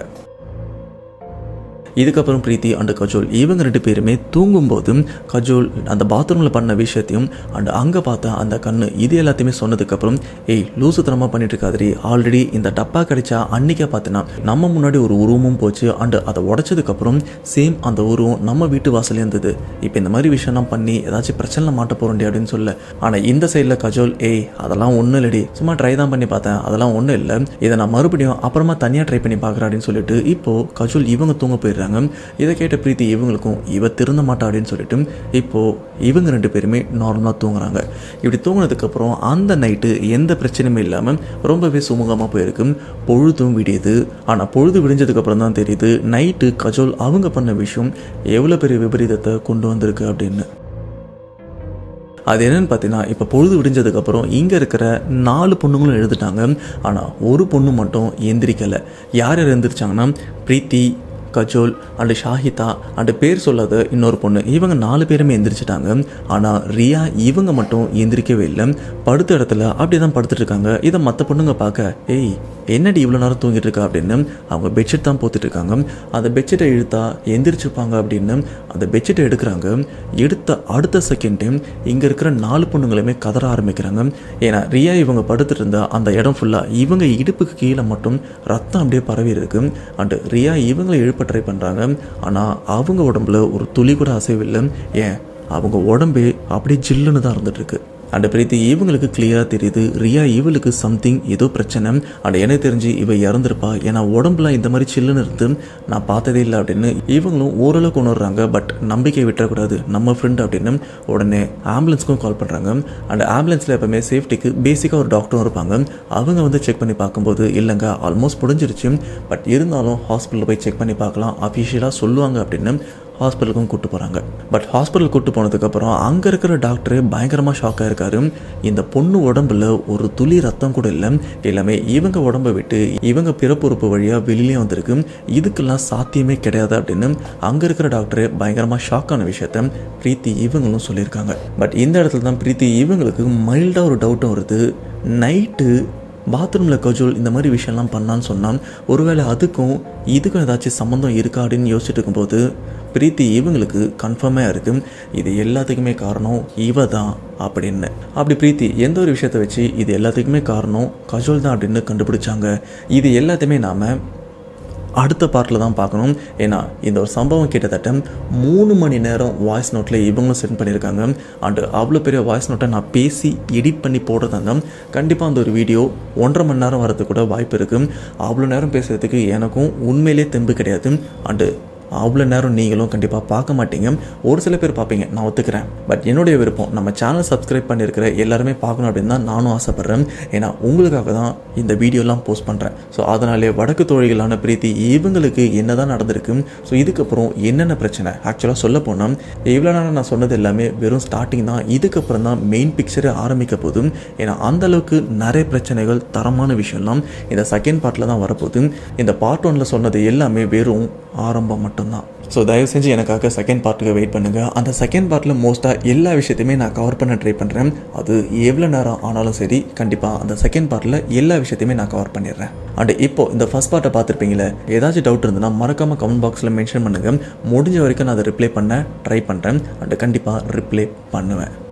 இதுக்கப்புறம் பிரீத்தி அண்ட் கஜோல் இவங்க ரெண்டு பேருமே தூங்கும்போது கஜோல் அந்த பாத்ரூமில் பண்ண விஷயத்தையும் அண்ட் அங்கே பார்த்தா அந்த கண்ணு இது எல்லாத்தையுமே சொன்னதுக்கப்புறம் ஏய் லூசுத்தனமாக பண்ணிட்டு இருக்காதிரி ஆல்ரெடி இந்த டப்பா கிடைச்சா அன்னைக்கே பார்த்தீங்கன்னா நம்ம முன்னாடி ஒரு உருவமும் போச்சு அண்ட் அதை உடச்சதுக்கப்புறம் சேம் அந்த உருவம் நம்ம வீட்டு வாசலே இருந்தது இப்போ இந்த மாதிரி விஷயம்லாம் பண்ணி ஏதாச்சும் பிரச்சனை மாட்ட போகிறோண்டி அப்படின்னு சொல்ல ஆனால் இந்த சைடில் கஜோல் ஏய் அதெல்லாம் ஒன்றும் இல்லடி சும்மா ட்ரை தான் பண்ணி பார்த்தேன் அதெல்லாம் ஒன்றும் இல்லை இதை நான் மறுபடியும் அப்புறமா தனியாக ட்ரை பண்ணி பார்க்குறேன் அப்படின்னு சொல்லிட்டு இப்போ கஜோல் இவங்க தூங்க போயிடுறாங்க இதை கேட்ட பிரீத்தி இவங்களுக்கும் இவ திருந்த மாட்டா அப்படின்னு சொல்லிட்டு இப்போ இவங்க ரெண்டு பேருமே நார்மலாக தூங்குறாங்க இப்படி தூங்கினதுக்கப்புறம் அந்த நைட்டு எந்த பிரச்சனையுமே இல்லாமல் ரொம்பவே சுமூகமாக போயிருக்கு பொழுதும் விடியுது ஆனால் பொழுது விடிஞ்சதுக்கப்புறம் தான் தெரியுது நைட்டு கஜோல் அவங்க பண்ண விஷயம் எவ்வளோ பெரிய விபரீதத்தை கொண்டு வந்திருக்கு அப்படின்னு அது என்னன்னு பார்த்தீங்கன்னா இப்போ பொழுது விடிஞ்சதுக்கப்புறம் இங்கே இருக்கிற நாலு பொண்ணுங்களும் எழுதிட்டாங்க ஆனால் ஒரு பொண்ணு மட்டும் எந்திரிக்கலை யார் யார் எந்திரிச்சாங்கன்னா பிரீத்தி கஜோல் அண்டு ஷாஹிதா அண்டு பேர் சொல்லாத இன்னொரு பொண்ணு இவங்க நாலு பேருமே எந்திரிச்சிட்டாங்க ஆனால் ரியா இவங்க மட்டும் எந்திரிக்கவே இல்லை படுத்த இடத்துல அப்படி தான் படுத்துட்டு இருக்காங்க இதை மற்ற பொண்ணுங்க பார்க்க ஏய் என்னடி இவ்வளோ நேரம் தூங்கிட்டு இருக்கா அப்படின்னு அவங்க பெட்ஷீட் தான் போத்துட்டு இருக்காங்க அந்த பெட்ஷீட்டை இழுத்தா எந்திரிச்சிருப்பாங்க அப்படின்னு அந்த பெட்ஷீட்டை எடுக்கிறாங்க எடுத்த அடுத்த செகண்ட் டைம் இங்கே இருக்கிற நாலு பொண்ணுங்களுமே கதற ஆரம்பிக்கிறாங்க ஏன்னா ரியா இவங்க படுத்துட்டு இருந்தா அந்த இடம் ஃபுல்லாக இவங்க இடுப்புக்கு கீழே மட்டும் ரத்தம் அப்படியே பரவி இருக்கு அண்டு ரியா இவங்களை எழுப்ப ட்ரை பண்ணுறாங்க ஆனால் அவங்க உடம்புல ஒரு துளி கூட அசைவில்லை ஏன் அவங்க உடம்பே அப்படியே ஜில்லுன்னு தான் இருந்துட்டு இருக்கு அண்ட் பிரீத்தி இவங்களுக்கு கிளியராக தெரியுது ரியா இவளுக்கு சம்திங் ஏதோ பிரச்சனை அண்ட் எனக்கு தெரிஞ்சு இவ இறந்துருப்பா ஏன்னா உடம்புல இந்த மாதிரி சில்லுன்னு இருந்து நான் பார்த்ததே இல்லை அப்படின்னு இவங்களும் ஓரளவுக்கு உணர்றாங்க பட் நம்பிக்கை விட்டுறக்கூடாது நம்ம ஃப்ரெண்ட் அப்படின்னு உடனே ஆம்புலன்ஸ்க்கும் கால் பண்ணுறாங்க அண்ட் ஆம்புலன்ஸில் எப்பவுமே சேஃப்டிக்கு பேசிக்காக ஒரு டாக்டரும் இருப்பாங்க அவங்க வந்து செக் பண்ணி பார்க்கும்போது இல்லைங்க ஆல்மோஸ்ட் முடிஞ்சிருச்சு பட் இருந்தாலும் ஹாஸ்பிட்டலில் போய் செக் பண்ணி பார்க்கலாம் அஃபிஷியலாக சொல்லுவாங்க அப்படின்னு ஹாஸ்பிட்டலுக்கும் கூட்டு போகிறாங்க பட் ஹாஸ்பிட்டல் கூட்டு போனதுக்கப்புறம் அங்கே இருக்கிற டாக்டரே பயங்கரமாக ஷாக்காக இருக்காரு இந்த பொண்ணு உடம்புல ஒரு துளி ரத்தம் கூட இல்லை எல்லாமே இவங்க உடம்பை விட்டு இவங்க பிறப்புறுப்பு வழியாக வெளியிலே வந்திருக்கு இதுக்கெல்லாம் சாத்தியமே கிடையாது அப்படின்னு அங்கே இருக்கிற டாக்டரே பயங்கரமாக ஷாக்கான விஷயத்த பிரீத்தி இவங்களும் சொல்லியிருக்காங்க பட் இந்த இடத்துல தான் பிரீத்தி இவங்களுக்கு மைல்டாக ஒரு டவுட்டும் வருது நைட்டு பாத்ரூமில் கஜோல் இந்த மாதிரி விஷயம்லாம் பண்ணான்னு சொன்னால் ஒருவேளை அதுக்கும் இதுக்கும் ஏதாச்சும் சம்மந்தம் இருக்கா அப்படின்னு யோசிச்சுட்டு இருக்கும்போது பிரீத்தி இவங்களுக்கு கன்ஃபார்மாக இருக்குது இது எல்லாத்துக்குமே காரணம் இவ தான் அப்படின்னு அப்படி பிரீத்தி எந்த ஒரு விஷயத்தை வச்சு இது எல்லாத்துக்குமே காரணம் கஜோல் தான் அப்படின்னு கண்டுபிடிச்சாங்க இது எல்லாத்தையுமே நாம் அடுத்த பார்ட்டில் தான் பார்க்கணும் ஏன்னா இந்த ஒரு சம்பவம் கிட்டத்தட்ட மூணு மணி நேரம் வாய்ஸ் நோட்டில் இவங்களும் சென்ட் பண்ணியிருக்காங்க அண்டு அவ்வளோ பெரிய வாய்ஸ் நோட்டை நான் பேசி எடிட் பண்ணி போடுறதா இருந்தால் கண்டிப்பாக அந்த ஒரு வீடியோ ஒன்றரை மணி நேரம் வரதுக்கு கூட வாய்ப்பு இருக்குது அவ்வளோ நேரம் பேசுகிறதுக்கு எனக்கும் உண்மையிலே தெம்பு கிடையாது அண்டு அவ்வளோ நேரம் நீங்களும் கண்டிப்பாக பார்க்க மாட்டீங்க ஒரு சில பேர் பார்ப்பீங்க நான் ஒத்துக்கிறேன் பட் என்னுடைய விருப்பம் நம்ம சேனல் சப்ஸ்கிரைப் பண்ணியிருக்கிற எல்லாருமே பார்க்கணும் அப்படின்னு தான் நானும் ஆசைப்பட்றேன் ஏன்னா உங்களுக்காக தான் இந்த வீடியோலாம் போஸ்ட் பண்ணுறேன் ஸோ அதனாலே வடக்கு தோழிகளான பிரீத்தி இவங்களுக்கு என்ன தான் நடந்திருக்கு ஸோ இதுக்கப்புறம் என்னென்ன பிரச்சனை ஆக்சுவலாக சொல்ல போனால் இவ்வளோ நேரம் நான் சொன்னது எல்லாமே வெறும் ஸ்டார்டிங் தான் இதுக்கப்புறம் தான் மெயின் பிக்சரே ஆரம்பிக்க போதும் ஏன்னா அந்த அளவுக்கு நிறைய பிரச்சனைகள் தரமான விஷயம்லாம் இந்த செகண்ட் பார்ட்டில் தான் வரப்போகுது இந்த பார்ட் ஒன்ல சொன்னது எல்லாமே வெறும் ஆரம்பம் மட்டும்தான் ஸோ தயவு செஞ்சு எனக்காக செகண்ட் பார்ட்டுக்கு வெயிட் பண்ணுங்கள் அந்த செகண்ட் பார்ட்டில் மோஸ்ட்டாக எல்லா விஷயத்தையுமே நான் கவர் பண்ண ட்ரை பண்ணுறேன் அது எவ்வளோ நேரம் ஆனாலும் சரி கண்டிப்பாக அந்த செகண்ட் பார்ட்டில் எல்லா விஷயத்தையுமே நான் கவர் பண்ணிடுறேன் அண்ட் இப்போ இந்த ஃபர்ஸ்ட் பார்ட்டை பார்த்துருப்பீங்களே ஏதாச்சும் டவுட் இருந்ததுன்னா மறக்காமல் கமெண்ட் பாக்ஸில் மென்ஷன் பண்ணுங்கள் முடிஞ்ச வரைக்கும் நான் அதை ரிப்ளை பண்ண ட்ரை பண்ணுறேன் அண்ட் கண்டிப்பாக ரிப்ளை பண்ணுவேன்